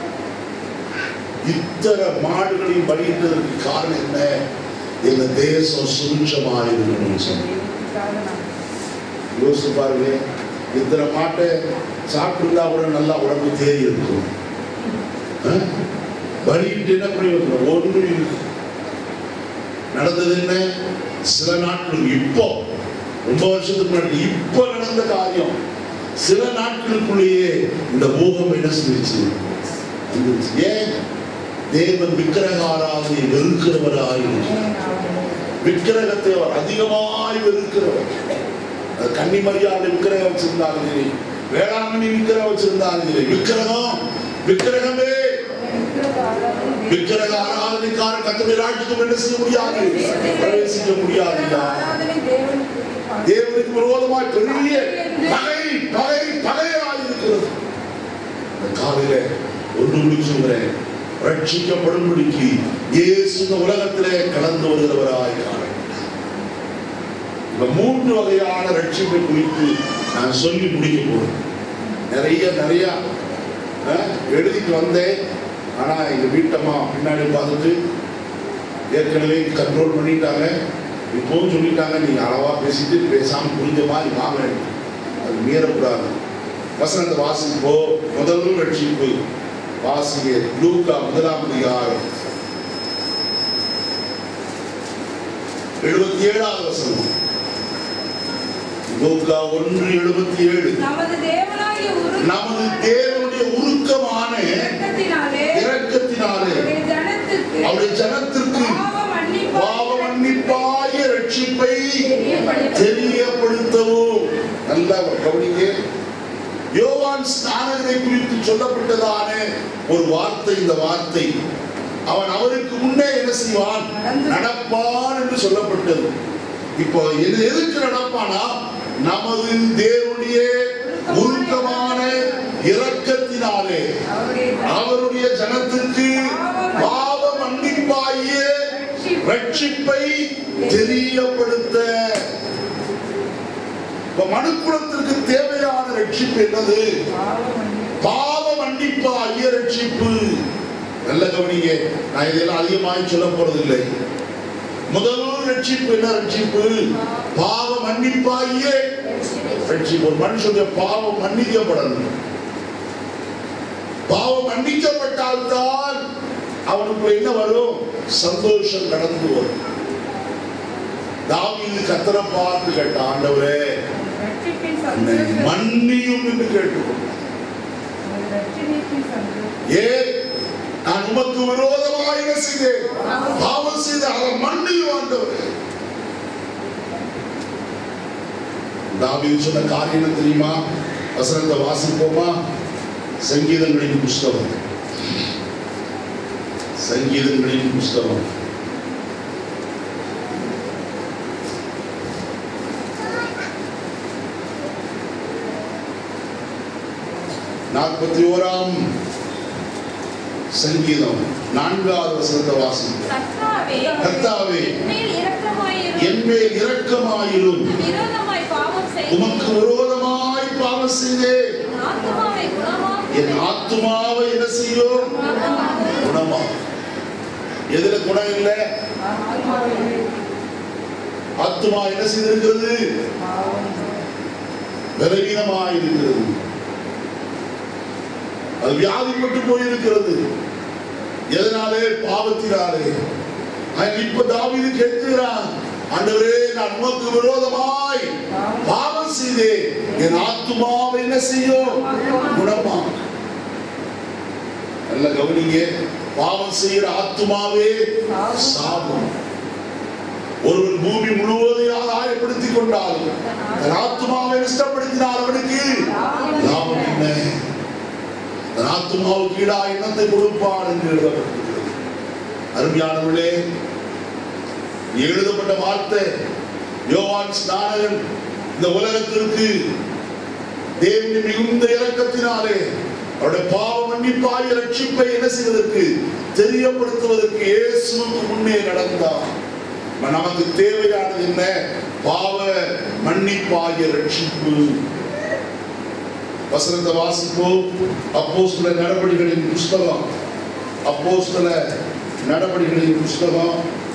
இத்தனை மாடுகளையும் பலியிட்டதற்கு காரணம் என்ன எங்க தேசம் சுருட்சமாயிருக்கணும்னு சொன்னேன் யோசிச்சு பாருங்க இத்தனை மாட்டை சாப்பிட்டுருந்தா கூட நல்லா உடம்பு தேறி இருக்கும் ஆ? பலியிட்டு என்ன பிரயோஜனம் ஒன்று நடந்தது என்ன சில நாட்களுக்கு இப்போ ரொம்ப வருஷத்துக்கு முன்னாடி இப்போ நடந்த காரியம் சில நாட்களுக்குள்ளேயே இந்த பூகம் என்ன செஞ்சிருச்சு வந்துருச்சு. ஏன் தேவன் விக்கிரக ஆராதனை வெறுக்கிறவராய் இருக்கிறார். விக்கிரகத்தை அவர் அதிகமாய் வெறுக்கிறவர் அது கன்னிமரியாதை விக்கிரகம் வச்சிருந்தாலும் சரி வேளாங்கண்ணி விக்கிரகம் வச்சிருந்தாலும் சரி விக்கிரகம் விக்கிரகமே விக்கிரக ஆராதனைக்கார கத்தனை ராஜ்யத்துக்கு என்ன செய்ய முடியாது பிரவேசிக்க முடியாது தேவனுக்கு விரோதமாய் பெரிய பகை பகை பகையாய் இருக்கிறது இந்த காலையில ஒன்று முடி சொல்கிறேன் ரட்சிக்கப்படும்படிக்கு இயேசு இந்த உலகத்திலே கடந்து வருகிறவராய் காண இந்த மூன்று வகையான ரட்சிப்பை குறித்து நான் சொல்லி முடிக்க போறேன் நிறைய நிறைய அஹ், எழுதிட்டு வந்தேன் ஆனா எங்க வீட்டம்மா பின்னாடி பார்த்துட்டு ஏற்கனவே கண்ட்ரோல் பண்ணிட்டாங்க இப்போவும் சொல்லிட்டாங்க நீங்க அளவா பேசிட்டு பேசாம புரிஞ்ச மாதிரி வாங்க அது மீறக்கூடாது வசனத்தை வாசிப்போ முதல் ரட்சிப்பு வாசிங்க லூக்கா முதலாம் அதிகாரம் எழுபத்தி ஏழாவது வசனம் லூக்கா ஒன்று எழுபத்தி ஏழு நமது தேவனாகிய உரு- நமது தேவனுடைய உருக்கமான இரக்கத்தினாலே இரக்கத்தினாலே அவருடைய ஜனத்துக்கு அவருடைய ஜனத்திற்கு பாவ மன்னிப்பாய் பாவ மன்னிப்பாய ரட்சிப்பை தெரியப்படுத்தவும் நல்ல கவனிங்க யோவான் யோவான் ஸ்நானகரை குறித்து சொல்லப்பட்டதான ஒரு வார்த்தை இந்த வார்த்தை அவன் அவருக்கு முன்னே என்ன செய்வான் நடப்பான் என்று சொல்லப்பட்டது இப்போ எது எதுக்கு நடப்பானா நமது தேவனுடைய உருக்கமான இரக்கத்தினாலே அவருடைய அவருடைய ஜனத்திற்கு பாவ மன்னிப்பாகிய ரட்சிப்பை தெரியப்படுத்த இப்ப மனுக்குலத்திற்கு தேவையான ரட்சிப்பு என்னது பாவ மன்னிப்பாகிய ரட்சிப்பு நல்ல கவனிங்க நான் இதெல்லாம் அதிகமாக சொல்ல போறதில்லை முதல் ரட்சிப்பு என்ன ரட்சிப்பு பாவ மன்னிப்பாகிய ரட்சிப்பு ஒரு மனுஷனுடைய பாவம் மன்னிக்கப்படணும் பாவம் மன்னிக்கப்பட்டால்தான் அவனுக்கு என்ன வரும் சந்தோஷம் நடந்து வரும் தாவீது கத்தரை பார்த்து கேட்ட ஆண்டவரே ரட்சிப்பின் என்னை சந்தோஷம் மன்னியும் என்று கேட்டுக்கொண்டான் ரட்சணிப்பின் சந்தோஷம் ஏ நான் உமக்கு விரோதமாக என்ன செய்தேன் பாவம் செய்த அதை மன்னியும் ஆண்டவரே தாவீது சொன்ன காரியம் என்ன தெரியுமா வசனத்தை வாசிப்போமா சங்கீதங்களின் புஸ்தகம் சங்கீதங்களின் புஸ்தகம் நாற்பத்தி ஓராம் சங்கீதம் நான்காவது வசனத்தை வாசிப்போம் கர்த்தாவே கர்த்தாவே என்மேல் இரக்கமாயிரும் என் மேல் இரக்கமாயிரும் விரோதமாய் பாவம் உமக்கு செய்து விரோதமாய் பாவம் செய்தேன் என் ஆத்துமாவை குணமாக்கு என் ஆத்துமாவை என்ன செய்யும் குணமா எதுல குணம் இல்லை ஆத்துமா என்ன செய்திருக்கிறது பலவீனமாய் இருக்கிறது அது வியாதிப்பட்டு போயிருக்கிறது எதனாலே பாவத்தினாலே அவன் இப்ப தாவீது கேட்கிறான் ஆண்டவரே நான் உமக்கு விரோதமாய் பாவம் செய்தேன் என் ஆத்துமாவை என்ன செய்யும் குணமா நல்ல கவனிங்க பாவம் செய்கிற ஆத்துமாவே சாபம் ஒருவன் பூமி முழுவதையும் ஆதாயப்படுத்திக் கொண்டாலும் தன் ஆத்துமாவை நஷ்டப்படுத்தினால் அவனுக்கு லாபம் என்ன தன் ஆத்துமாவுக்கு ஈடா எண்ணத்தை கொடுப்பான் என்று எழுதப்பட்டிருக்கிறது அருமையானவர்களே எழுதப்பட்ட வார்த்தை யோவான் ஸ்நானகன் இந்த உலகத்திற்கு தேவனின் மிகுந்த இரக்கத்தினாலே அவருடைய பாவ மன்னிப்பாய் ரட்சிப்பை என்ன செய்வதற்கு தெரியப்படுத்துவதற்கு இயேசுவுக்கு முன்னே நடந்தார் ம- நமக்கு தேவையானது என்ன பாவ மன்னிப்பாகிய ரட்சிப்பு வசனத்தை வாசிப்போம் அப்போஸ்தல நடவடிக்கைகளின் புஸ்தகம் அப்போஸ்தல நடவடிக்கைகளின் புஸ்தகம்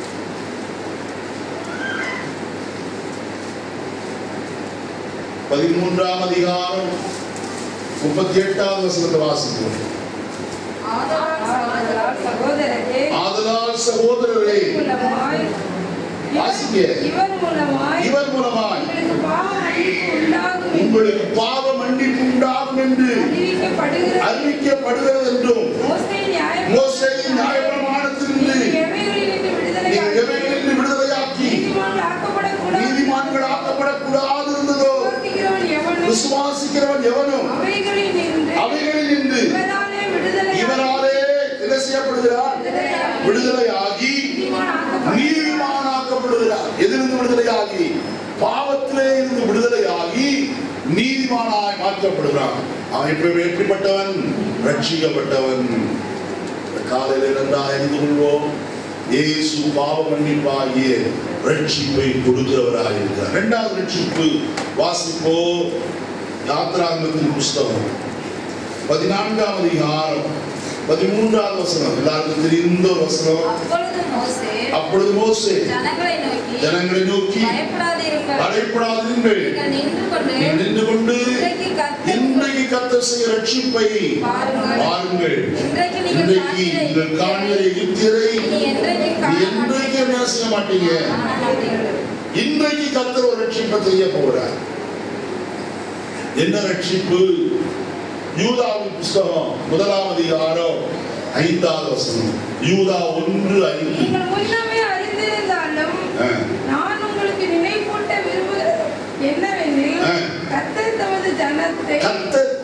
பதிமூன்றாம் அதிகாரம் முப்பத்தி எட்டாவது வசனத்தை வாசிப்போம் ஆதலால் சகோதரரே ஆதலால் சகோதரரே மூலமாய் வாசிங்க. இவர் மூலமாய் இவர் மூலமாய் உங்களுக்கு பாவ மன்னிப்பு உண்டாகும் உங்களுக்கு பாவ மன்னிப்பு உண்டாகும் என்று அறிவிக்கப்படுகிறது அறிவிக்கப்படுகிறது என்றும் மோசே நியாய மோசேயின் நியாயப்பிரமாணத்திலிருந்து எவைகளிலிருந்து விடுதலை நீங்கள் எவைகளிலிருந்து விடுதலையாக்கி நீதிமான்கள் ஆக்கப்படக்கூடாது நீதிமான்கள் ஆக்கப்படக்கூடாது இருந்ததோ விசுவாசிக்கிறவன் எவனும் விசுவாசிக்கிறவன் எவனும் அவைகளில் இருந்து அவைகளில் இருந்து இவராலே விடுதலை இவராலே என்ன செய்யப்படுகிறார் விடுதலையாகி நீதிமானாக்கப்படுகிறார் எதிலிருந்து விடுதலையாகி பாவத்திலே இருந்து விடுதலையாகி நீதிமானாய் மாற்றப்படுகிறான் அவன் இப்ப வெற்றிப்பட்டவன் ரட்சிக்கப்பட்டவன் இந்த காலையில இரண்டா அறிந்து கொள்வோம் இயேசு பாவ மன்னிப்பாகிய ரட்சிப்பை கொடுக்கிறவராக இருக்கிறார் இரண்டாவது ரட்சிப்பு வாசிப்போ யாத்ராங்கத்தின் புஸ்தகம் பதினான்காம் அதிகாரம் பதிமூன்றாவது வசனம் எல்லாருக்கும் தெரிந்த ஒரு வசனம் அப்பொழுது மோசே அப்பொழுது மோசே ஜனங்களை நோக்கி ஜனங்களை நோக்கி பயப்படாதீர்கள் அழைப்படாதீர்கள் நீங்கள் நின்று கொண்டு நீங்கள் நின்று கொண்டு இன்றைக்கு கர்த்தர் இன்றைக்கு கத்தர் செய்ய ரட்சிப்பை பாருங்கள். பாருங்கள் இன்றைக்கு நீங்கள் இன்றைக்கு நீங்கள் காண்கிற எகிப்தியரை இனி என்றைக்கு காண நீ என்றைக்கு என்ன செய்ய மாட்டீங்க மாட்டீர்கள். இன்றைக்கு கத்தர் ஒரு ரட்சிப்பை செய்ய போகிறார் என்ன ரட்சிப்பு யூதாவின் புஸ்தகம் முதலாம் அதிகாரம் ஐந்தாவது வசனம் யூதா ஒன்று ஐந்து நீங்கள் முன்னமே அறிந்திருந்தாலும் ஆ. நான் உங்களுக்கு நினைப்பூட்ட விரும்புகிறது என்னவெனில் ஆ. கர்த்தர் தமது ஜனத்தை கர்த்தர் தமது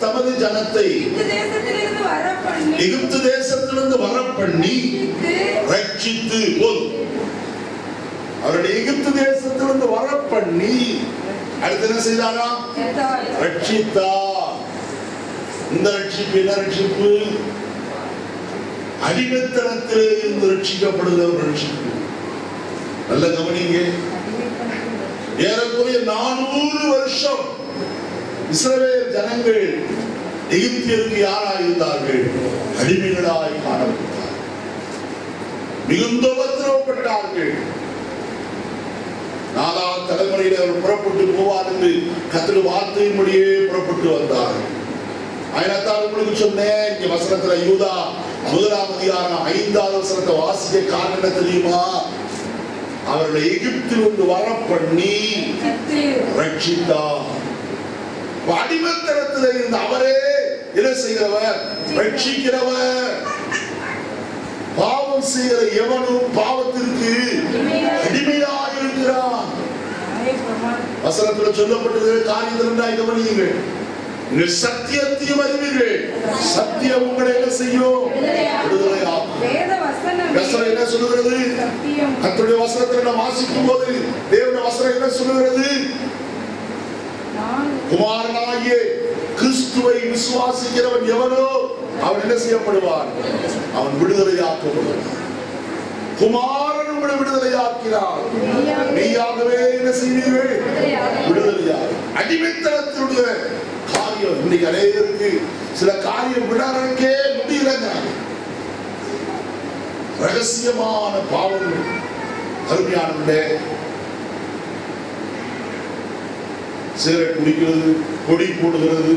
ஜனத்தை இந்த தேசத்திலிருந்து வர பண்ணி எகிப்து தேசத்திலிருந்து வர பண்ணி ரட்சித்து, ரட்சித்து போதும் அவருடைய எகிப்து தேசத்திலிருந்து வர பண்ணி அடுத்து என்ன செய்தாரா எடுத்தார். ரட்சித்தா இந்த ரட்சிப்பு என்ன ரட்சிப்பு அடிமைத்தனத்திலே இருந்து ரட்சிக்கப்படுகிற ஒரு ரட்சிப்பு நல்ல கவனிங்க ஏறக்குறைய நானூறு வருஷம் இஸ்ரவேல் ஜனங்கள் எகிப்தியருக்கு யாராய் இருந்தார்கள் அடிமைகளாய் காணப்பட்டார் மிகுந்த உபத்திரவப்பட்டார்கள் நாலாம் தலைமுறையில் அவர் புறப்பட்டு போவார் என்று கத்திர வார்த்தையின்படியே புறப்பட்டு வந்தார் ஆயிரத்தால் உங்களுக்கு சொன்னேன் இங்க வசனத்துல யூதா முதலாம் அதிகாரம் ஐந்தாவது வசனத்தை வாசிக்க காரணம் என்ன தெரியுமா அவர்களை எகிப்திலிருந்து வர பண்ணி ரட்சித்து, ரட்சித்தார் இப்ப அடிமைத்தனத்தில் இருந்த அவரே என்ன செய்கிறவர் ரட்சிக்கிறவர் பாவம் செய்கிற எவனும் பாவத்திற்கு அடிமையாக இருக்கிறான் நானே பிரமாணம். வசனத்துல சொல்லப்பட்டது காரியத்தில் உண்டாய் கவனியுங்கள் நீங்கள் சத்தியத்தையும் அறிவீர்கள் சத்தியம் உங்களை என்ன செய்யும் விடுதலையாக்கும் வேத வசனம் வசனம் என்ன சொல்லுகிறது சத்தியம் கர்த்தருடைய வசனத்தை நாம் வாசிக்கும் போது தேவனுடைய வசனம் என்ன சொல்லுகிறது நான் குமாரனாகிய கிறிஸ்துவை விசுவாசிக்கிறவன் எவனோ அவன் என்ன செய்யப்படுவான் அவன் விடுதலையாக்கப்படுவான் குமாரன் உங்களை விடுதலையாக்கிறார் மெய்யாகவே என்ன செய்வீர்கள் விடுதலையாக அடிமைத்தனத்தினுடைய காரியம் இன்னைக்கு அநேகருக்கு சில காரியம் விடாரக்கே முடியலங்கிறாங்க ரகசியமான பாவங்கள் அருமையானவர்களே சிகரெட் குடிக்கிறது கொடி போடுகிறது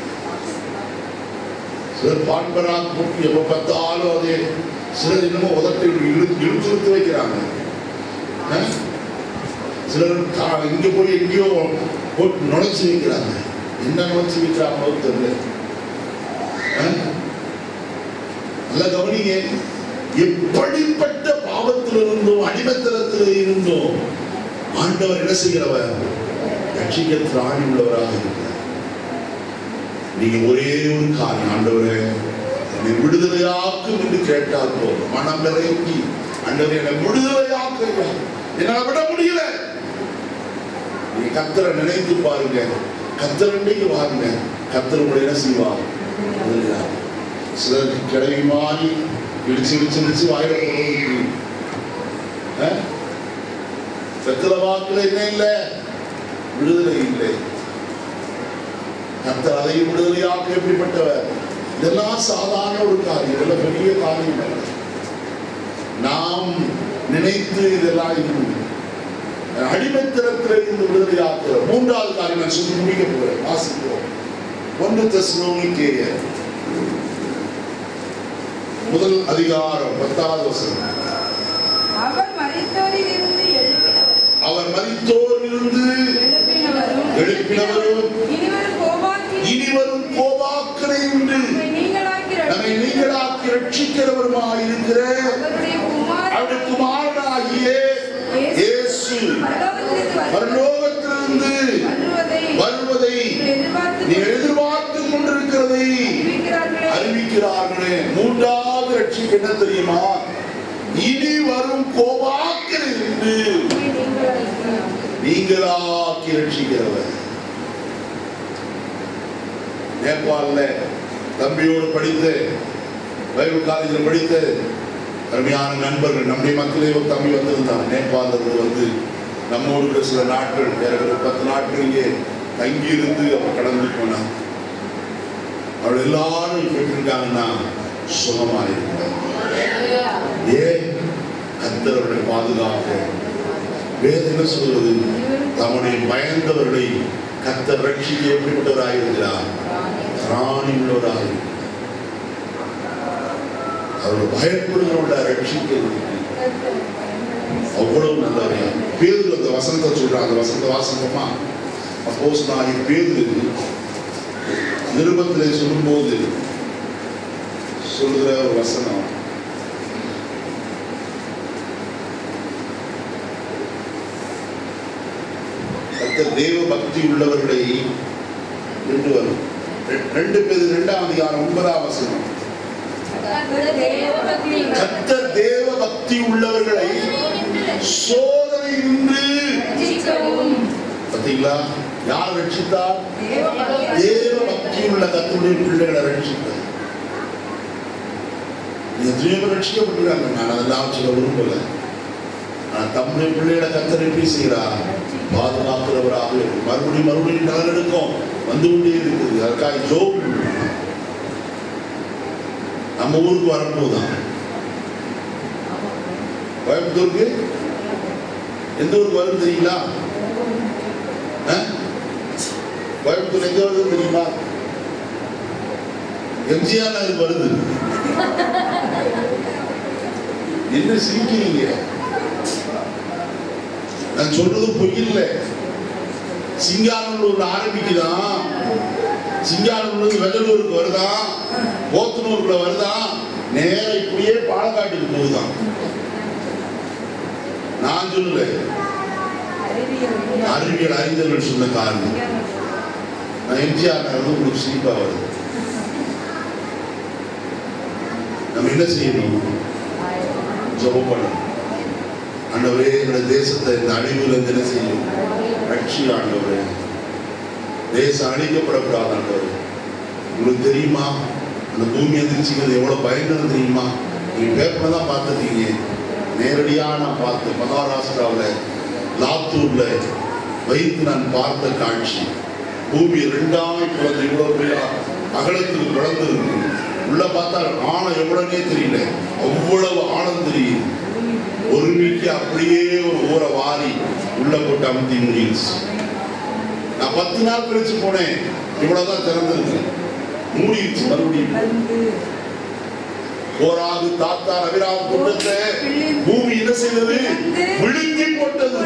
சிலர் பான்பராக போட்டு எப்ப பார்த்தாலும் அதே சிலர் இன்னமும் உதட்டை இழுத்து இழுத்து இழுத்து வைக்கிறாங்க ஆ? சிலர் கா- இங்க போய் எங்கேயோ போட்டு நுழைச்சு வைக்கிறாங்க என்ன நுழைச்சு வைக்கிறாங்களோ தெரியல ஆ? நல்லா கவனிங்க எப்படிப்பட்ட பாவத்திலிருந்தும் அடிமத்தனத்தில் இருந்தும் ஆண்டவர் என்ன செய்கிறவர் ரட்சிக்க திராணி உள்ளவராக இருக்கிறார் நீங்க ஒரே ஒரு காரியம் ஆண்டவரே என்னை விடுதலையாக்கும் என்று கேட்டால் போதும் மனம் இறங்கி ஆண்டவரே என்னை விடுதலையாக்க என்னால விட முடியல நீங்க கத்தரை நினைத்து பாருங்க கத்தர் அன்னைக்கு வாருங்க கத்தர் உங்களை என்ன செய்வார் விடுதலையாக்கும். சிலருக்கு கிளவி மாறி இடிச்சு இடிச்சு இடிச்சு வாயில போடுறதுக்கு ஆ? வெத்தலை வாக்குல என்ன இல்லை விடுதலை இல்லை கர்த்தர் அதையும் விடுதலையாக்க எப்படிப்பட்டவர் இதெல்லாம் சாதாரண ஒரு காரியம் இதெல்லாம் பெரிய காரியம் அல்ல. நாம் நினைத்து இதெல்லாம் இருக்கும் அடிமைத்தனத்தில் இருந்து விடுதலையாக்குற மூன்றாவது காரியம் நான் சொல்லி முடிக்க போகிறேன் வாசிக்கிறோம் ஒன்று தெசலோனிக்கேயர் முதல் அதிகாரம் பத்தாவது வசனம் அவர் மரித்தோரில் இருந்து எழுப்பினவர் அவர் மரித்தோரிலிருந்து எழுப்பினவரும் எழுப்பினவரும் இனிவரும் கோபாக்கி இனிவரும் கோபாக்கனை உண்டு நம்மை நீங்களாக்கி நம்மை நீங்களாக்கி ரட்சிக்கிறவருமாய் இருக்கிற அவருடைய குமாரன் அவருடைய குமாரனாகிய இயேசு பரலோகத்திலிருந்து பரலோகத்திலிருந்து வருவதை வருவதை எதிர்பார்த்து நீங்கள் எதிர்பார்த்து கொண்டிருக்கிறதை இருக்கிறார்களே அறிவிக்கிறார்களே மூன்றாவது ரட்சிப்பு என்ன தெரியுமா இனி வரும் கோபாக்கனை உண்டு நீங்களாக்கி ரட்சிக்கிறவர் நேபாளில் தம்பியோடு படித்து பைபிள் காலேஜில் படித்து அருமையான நண்பர்கள் நம்முடைய மக்களே ஒரு தம்பி வந்திருந்தான் நேபாளில் இருந்து வந்து நம்மோடு இருக்கிற சில நாட்கள் ஏறக்குறைய பத்து நாட்கள் இங்கே தங்கி இருந்து அவர் கடந்து போனான் அவள் எல்லாரும் கேட்டிருக்காங்கன்னா சுகமாயிருக்கிறார் ஏன் கத்தவர்களை பாதுகாக்க வேதம் என்ன சொல்வது தம்முடைய பயந்தவர்களை கத்தர் ரட்சிக்க எப்படிப்பட்டவராக இருக்கிறார் திராணி உள்ளவராக அவர்கள் பயப்படுகிறவர்கள ரட்சிக்கிறது அவ்வளவு நல்லவரையா பேரு அந்த வசனத்தை சொல்றாங்க அந்த வசனத்தை வாசகமா அப்போஸ் நான் பேரு நிருபத்திலே சொல்லும்போது சொல்லுகிற ஒரு வசனம் கர்த்தர் தேவ பக்தி உள்ளவர்களை என்று வரும் ரெ- ரெண்டு பேர் இரண்டாம் அதிகாரம் ஒன்பதாம் வசனம் கர்த்தர் தேவ பக்தி உள்ளவர்களை சோதனை நின்று பார்த்தீங்களா யார் ரட்சித்தார் தேவ பக்தி உள்ள கர்த்தருடைய பிள்ளைகளை ரட்சித்தார் எத்தனையோ பேர் ரட்சிக்கப்பட்டிருக்காங்க நான் அதெல்லாம் சொல்ல விரும்பல ஆனா தம்முடைய பிள்ளைகளை கர்த்தர் எப்படி செய்கிறார் பாதுகாக்கிறவராக இருக்கு. மறுபடியும் மறுபடியும் நகல் எடுக்கும் வந்து கொண்டே இருக்குது அதற்காக ஜோப் நம்ம ஊருக்கு வரும்போதுதான் கோயம்புத்தூருக்கு எந்த ஊருக்கு வரும் தெரியுங்களா ஆ? கோயம்புத்தூர் எங்க வருது தெரியுமா எம்ஜிஆர் நகர் வருது என்ன சிரிக்கிறீங்க நான் சொல்றது பொய் இல்லை சிங்கானூர்ல ஆரம்பிக்குதான் சிங்கானூர்ல வெள்ளலூருக்கு வருதான் போத்தனூருக்குள்ள வருதான் நேரா இப்படியே பாலக்காட்டுக்கு போகுதான் நான் சொல்லல அறிவியல் அறிஞர்கள் சொன்ன காரணம் நான் எம்ஜிஆர் நகர் வந்து உங்களுக்கு சிரிப்பா வருது நம்ம என்ன செய்யணும் ஜெபம் பண்ணணும் ஆண்டவரே எங்களோட தேசத்தை இந்த அழிவுல இருந்து என்ன செய்யும் ரட்சி ஆண்டவரே தேசம் அழிக்கப்படக்கூடாது ஆண்டவரே உங்களுக்கு தெரியுமா அந்த பூமி எந்திரிச்சிங்கிறது எவ்வளவு பயங்கரம் தெரியுமா நீங்க பேப்பர்ல தான் பார்த்துருக்கீங்க நேரடியா நான் பார்த்தேன் மகாராஷ்டிராவில் லாத்தூர்ல வைத்து நான் பார்த்த காட்சி பூமி ரெண்டாய் பிறந்து இவ்வளவு பெரிய அகலத்துக்கு பிறந்திருக்கு உள்ள பார்த்தா ஆழம் எவ்வளவுனே தெரியல அவ்வளவு ஆழம் தெரியுது ஒரு மீக்கு அப்படியே ஒரு ஊரை வாரி உள்ள போட்டு அமுத்தி முடிஞ்சிருச்சு நான் பத்து நாள் கழிச்சு போனேன் இவ்வளவுதான் திறந்திருக்கு மூடிடுச்சு மறுபடியும் போராது தாத்தா ரவிராம் கூட்டத்தை பூமி என்ன செய்தது விழுங்கி போட்டது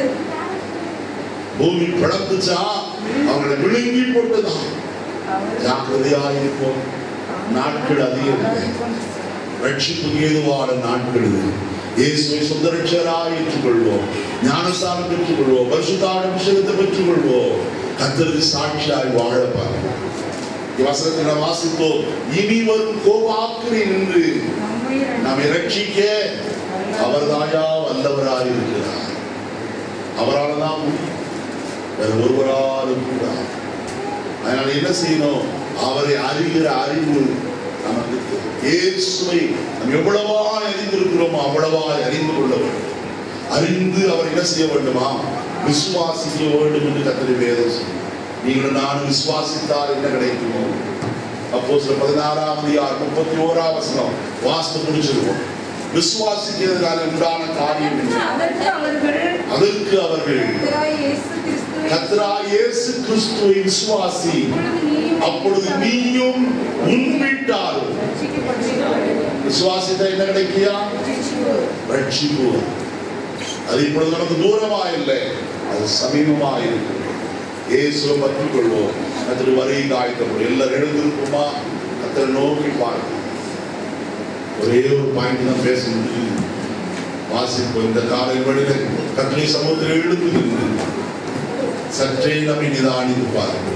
பூமி பிளந்துச்சா அவங்களை விழுங்கி போட்டதான் ஜாக்கிரதையா இருப்போம் நாட்கள் அதிகம் இல்லை. ரட்சிப்புக்கு ஏதுவான நாட்கள் இது இயேசுவை சொந்த ரட்சகராய் ஏற்றுக்கொள்வோம் ஞானஸ்தானம் பெற்றுக்கொள்வோம் பரிசுத்தான அபிஷேகத்தை பெற்றுக்கொள்வோம் கத்தருக்கு சாட்சியாய் வாழ பார்ப்போம் வசனத்தில் வாசித்தோம் இனி வரும் கோபாக்கினை நின்று நம்மை ரட்சிக்க அவர்தாயா வல்லவராய் இருக்கிறார் அவரால் தான் முடியும் வேற ஒருவராலும் கூடாது அதனால என்ன செய்யணும் அவரை அறிகிற அறிவு நமக்கு தேவை. இயேசுவை நாம் எவ்வளவா அறிந்திருக்கிறோமோ அவ்வளவா அறிந்து கொள்ள வேண்டும் அறிந்து அவர் என்ன செய்ய வேண்டுமா விசுவாசிக்க வேண்டும் என்று கத்திரி வேதம் சொல்லும். நீங்கள் நான் விசுவாசித்தால் என்ன கிடைக்குமோ அப்போ சில பதினாறாம் அதிகார் முப்பத்தி ஓராம் வசனம் வாஸ்து முடிச்சிருவோம் விசுவாசிக்கிறதுனால உண்டான காரியம் என்ன அதற்கு அவர்கள் அதற்கு அவர்கள் கர்த்தராகிய இயேசு கிறிஸ்துவை கத்ரா இயேசு கிறிஸ்துவை விசுவாசி அப்பொழுது நீயும் அப்பொழுது நீயும் உன் வீட்டாரும் ரட்சிக்கப்படுவீர்கள். விசுவாசித்த என்ன கிடைக்கியா ரட்சிப்பு அது இப்பொழுது நமக்கு தூரமா இல்லை அது சமீபமா இருக்கு இயேசுவை பற்றி கொள்வோம் அதில் வரை காய்த்தப்படும் எல்லாரும் எழுந்திருக்குமா கத்தரை நோக்கி பார்க்கணும் ஒரே ஒரு பாயிண்ட் தான் பேச முடியும் வாசிப்போம் இந்த காலை வழியில கத்திரை சமூகத்தில் எழுந்து நின்று சற்றே நம்மை நிதானித்து பாருங்கள்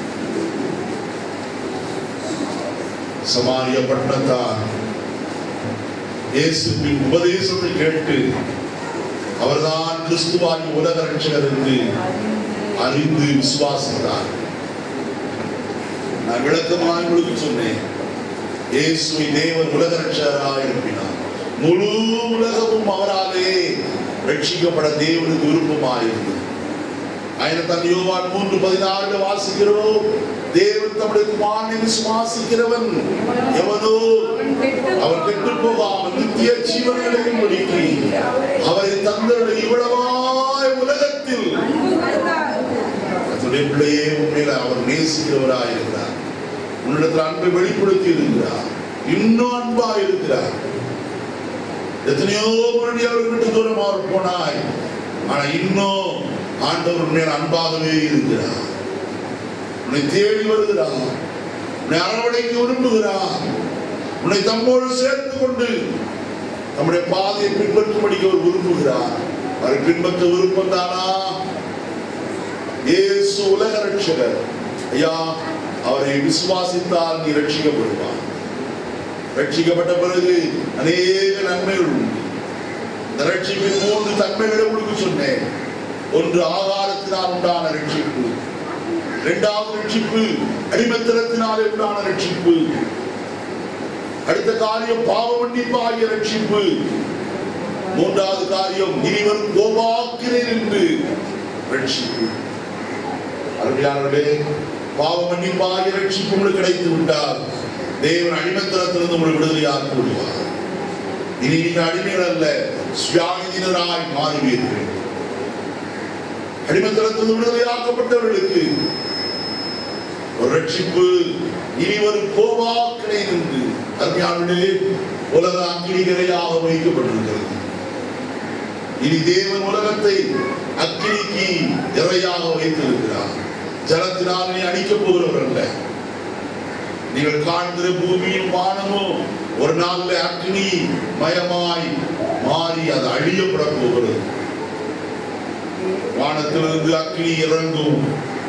சமாரிய பட்டணத்தார் இயேசுவின் உபதேசத்தை கேட்டு அவர்தான் கிறிஸ்துவாகி உலக ரட்சகர் என்று அறிந்து விசுவாசித்தார் நான் விளக்கமாக உங்களுக்கு சொன்னேன் இயேசுவை தேவன் உலக ரட்சகராக இருப்பினார் முழு உலகமும் அவராலே ரட்சிக்கப்பட தேவனுக்கு விருப்பமாயிருந்தது ఆయన తన யோவான் மூன்று பதினாறுல வாசிக்கிறோம் தேவன் தம்முடைய குமாரனை விசுவாசிக்கிறவன் எவனோ அவன் கெட்டு போகாமல் நித்திய ஜீவன்களையும் ஒடுக்கி அவரை தந்தருடைய இவ்வளவாய் உலகத்தில் அன்பு கூர்ந்தார். தன்னுடைய பிள்ளையே உண்மையில அவர் நேசிக்கிறவராய் இருக்கிறார் உன்னிடத்தில் அன்பை வெளிப்படுத்தி இருக்கிறார் இன்னும் அன்பா இருக்கிறார் எத்தனையோ முன்னாடி அவர் விட்டு தூரம் அவர் போனாய் ஆனா இன்னும் ஆண்டவர் மேல் அன்பாகவே இருக்கிறார் உன்னை தேடி வருகிறார் உன்னை அரவணைக்கு விரும்புகிறார் உன்னை தம்மோடு சேர்த்து கொண்டு நம்முடைய பாதையை பின்பற்றும்படிக்கு அவர் விரும்புகிறார் அவரை பின்பற்ற விருப்பம் தானா இயேசு உலக ரட்சகர் ஐயா அவரை விசுவாசித்தால் நீ ரட்சிக்கப்படுவார் ரட்சிக்கப்பட்ட பிறகு அநேக நன்மைகள் உண்டு இந்த ரட்சிப்பின் மூன்று தன்மைகளை உங்களுக்கு சொன்னேன் ஒன்று ஆகாரத்தினால் உண்டான ரட்சிப்பு இரண்டாவது ரட்சிப்பு அடிமத்தனத்தினாலே உண்டான ரட்சிப்பு அடுத்த காரியம் பாவ மன்னிப்பாகிய ரட்சிப்பு மூன்றாவது காரியம் இனிவரும் கோபாக்கிறேன் என்று ரட்சிப்பு அருமையானவர்களே பாவ மன்னிப்பாகிய ரட்சிப்பு உங்களுக்கு கிடைத்து விட்டால் தேவன் அடிமத்தனத்திலிருந்து உங்களை விடுதலையாக்கி விடுவார் இனி நீங்க அடிமைகள் அல்ல சுயாதீனராய் மாறுவீர்கள் அடிமத்தனத்திலிருந்து விடுதலையாக்கப்பட்டவர்களுக்கு ஒரு ரட்சிப்பு இனி வரும் கோபாக்கினை என்று அருமையானவர்களே உலக அக்கினிகரையாக வைக்கப்பட்டிருக்கிறது இனி தேவன் உலகத்தை அக்கினிக்கு இறையாக வைத்திருக்கிறார் ஜலத்தினால் நீ அடிக்கப் போகிறவர் அல்ல நீங்கள் காண்கிற பூமியும் வானமும் ஒரு நாள்ல அக்னி மயமாய் மாறி அது அழியப்பட போகிறது வானத்திலிருந்து அக்னி இறங்கும்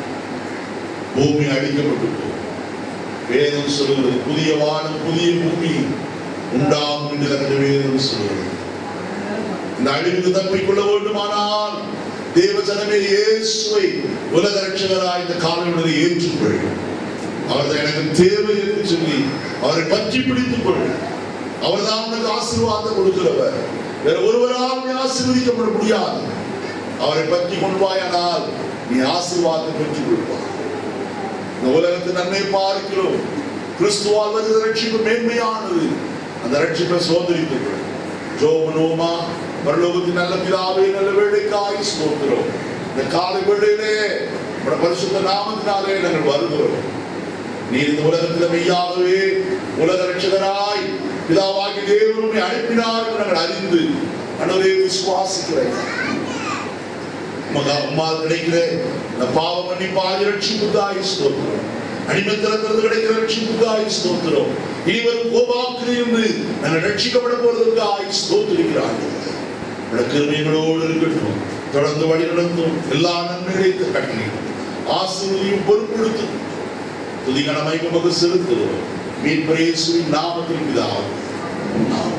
பூமி அழிக்கப்பட்டு போகும் வேதம் சொல்கிறது புதிய வானம் புதிய பூமி உண்டாகும் என்று அந்த வேதம் சொல்கிறது இந்த அழிவுக்கு தப்பிக்கொள்ள வேண்டுமானால் தேவ ஜனமே இயேசுவை உலக ரட்சகராய் இந்த காலையுடனே ஏற்றுக்கொள் அவர்தான் எனக்கு தேவை என்று சொல்லி அவரை பற்றி பிடித்துக் கொள் அவர்தான் உனக்கு ஆசீர்வாதம் கொடுக்கிறவர் வேற ஒருவரால் நீ ஆசீர்வதிக்கப்பட முடியாது அவரை பற்றி கொள்வாயானால் நீ ஆசீர்வாதம் பெற்றுக் கொள்வாய் இந்த உலகத்தின் நன்மை பார்க்கிறோம் கிறிஸ்துவால் வருகிற ரட்சிப்பு மேன்மையானது அந்த ரட்சிப்பை சோதரித்துக்கிறோம் ஜோமனோமா பரலோகத்தின் நல்ல பிதாவே நல்ல வேலைக்காய் ஸ்தோத்திரம் இந்த காலை வேளையிலே உம்முடைய பரிசுத்த நாமத்தினாலே நாங்கள் வருகிறோம் நீர் இந்த உலகத்தில் மெய்யாகவே உலக ரட்சகராய் பிதாவாகி தேவனுமே அனுப்பினார் என்று நாங்கள் அறிந்து அன்றவரே விசுவாசிக்கிறேன் உமக்கு அம்மால் கிடைக்கிற இந்த பாவ மன்னிப்பாக ரட்சிப்புக்காய் ஸ்தோத்திரம் அடிமத்தனத்திலிருந்து கிடைக்கிற ரட்சிப்புக்காய் ஸ்தோத்திரம் இனிவரும் கோபாக்கிரி என்று நாங்கள் ரட்சிக்கப்பட போறதற்காய் ஸ்தோத்திரிக்கிறார்கள் கிருமைகளோடு இருக்கட்டும் தொடர்ந்து வழி நடத்தும் எல்லா நன்மைகளை கட்டி ஆசிரியையும் பொறுப்படுத்தும் துதிகணமை உமக்கு செலுத்துகிறோம் மீன் பிரேசுவின் நாமத்தில் பிதாவும்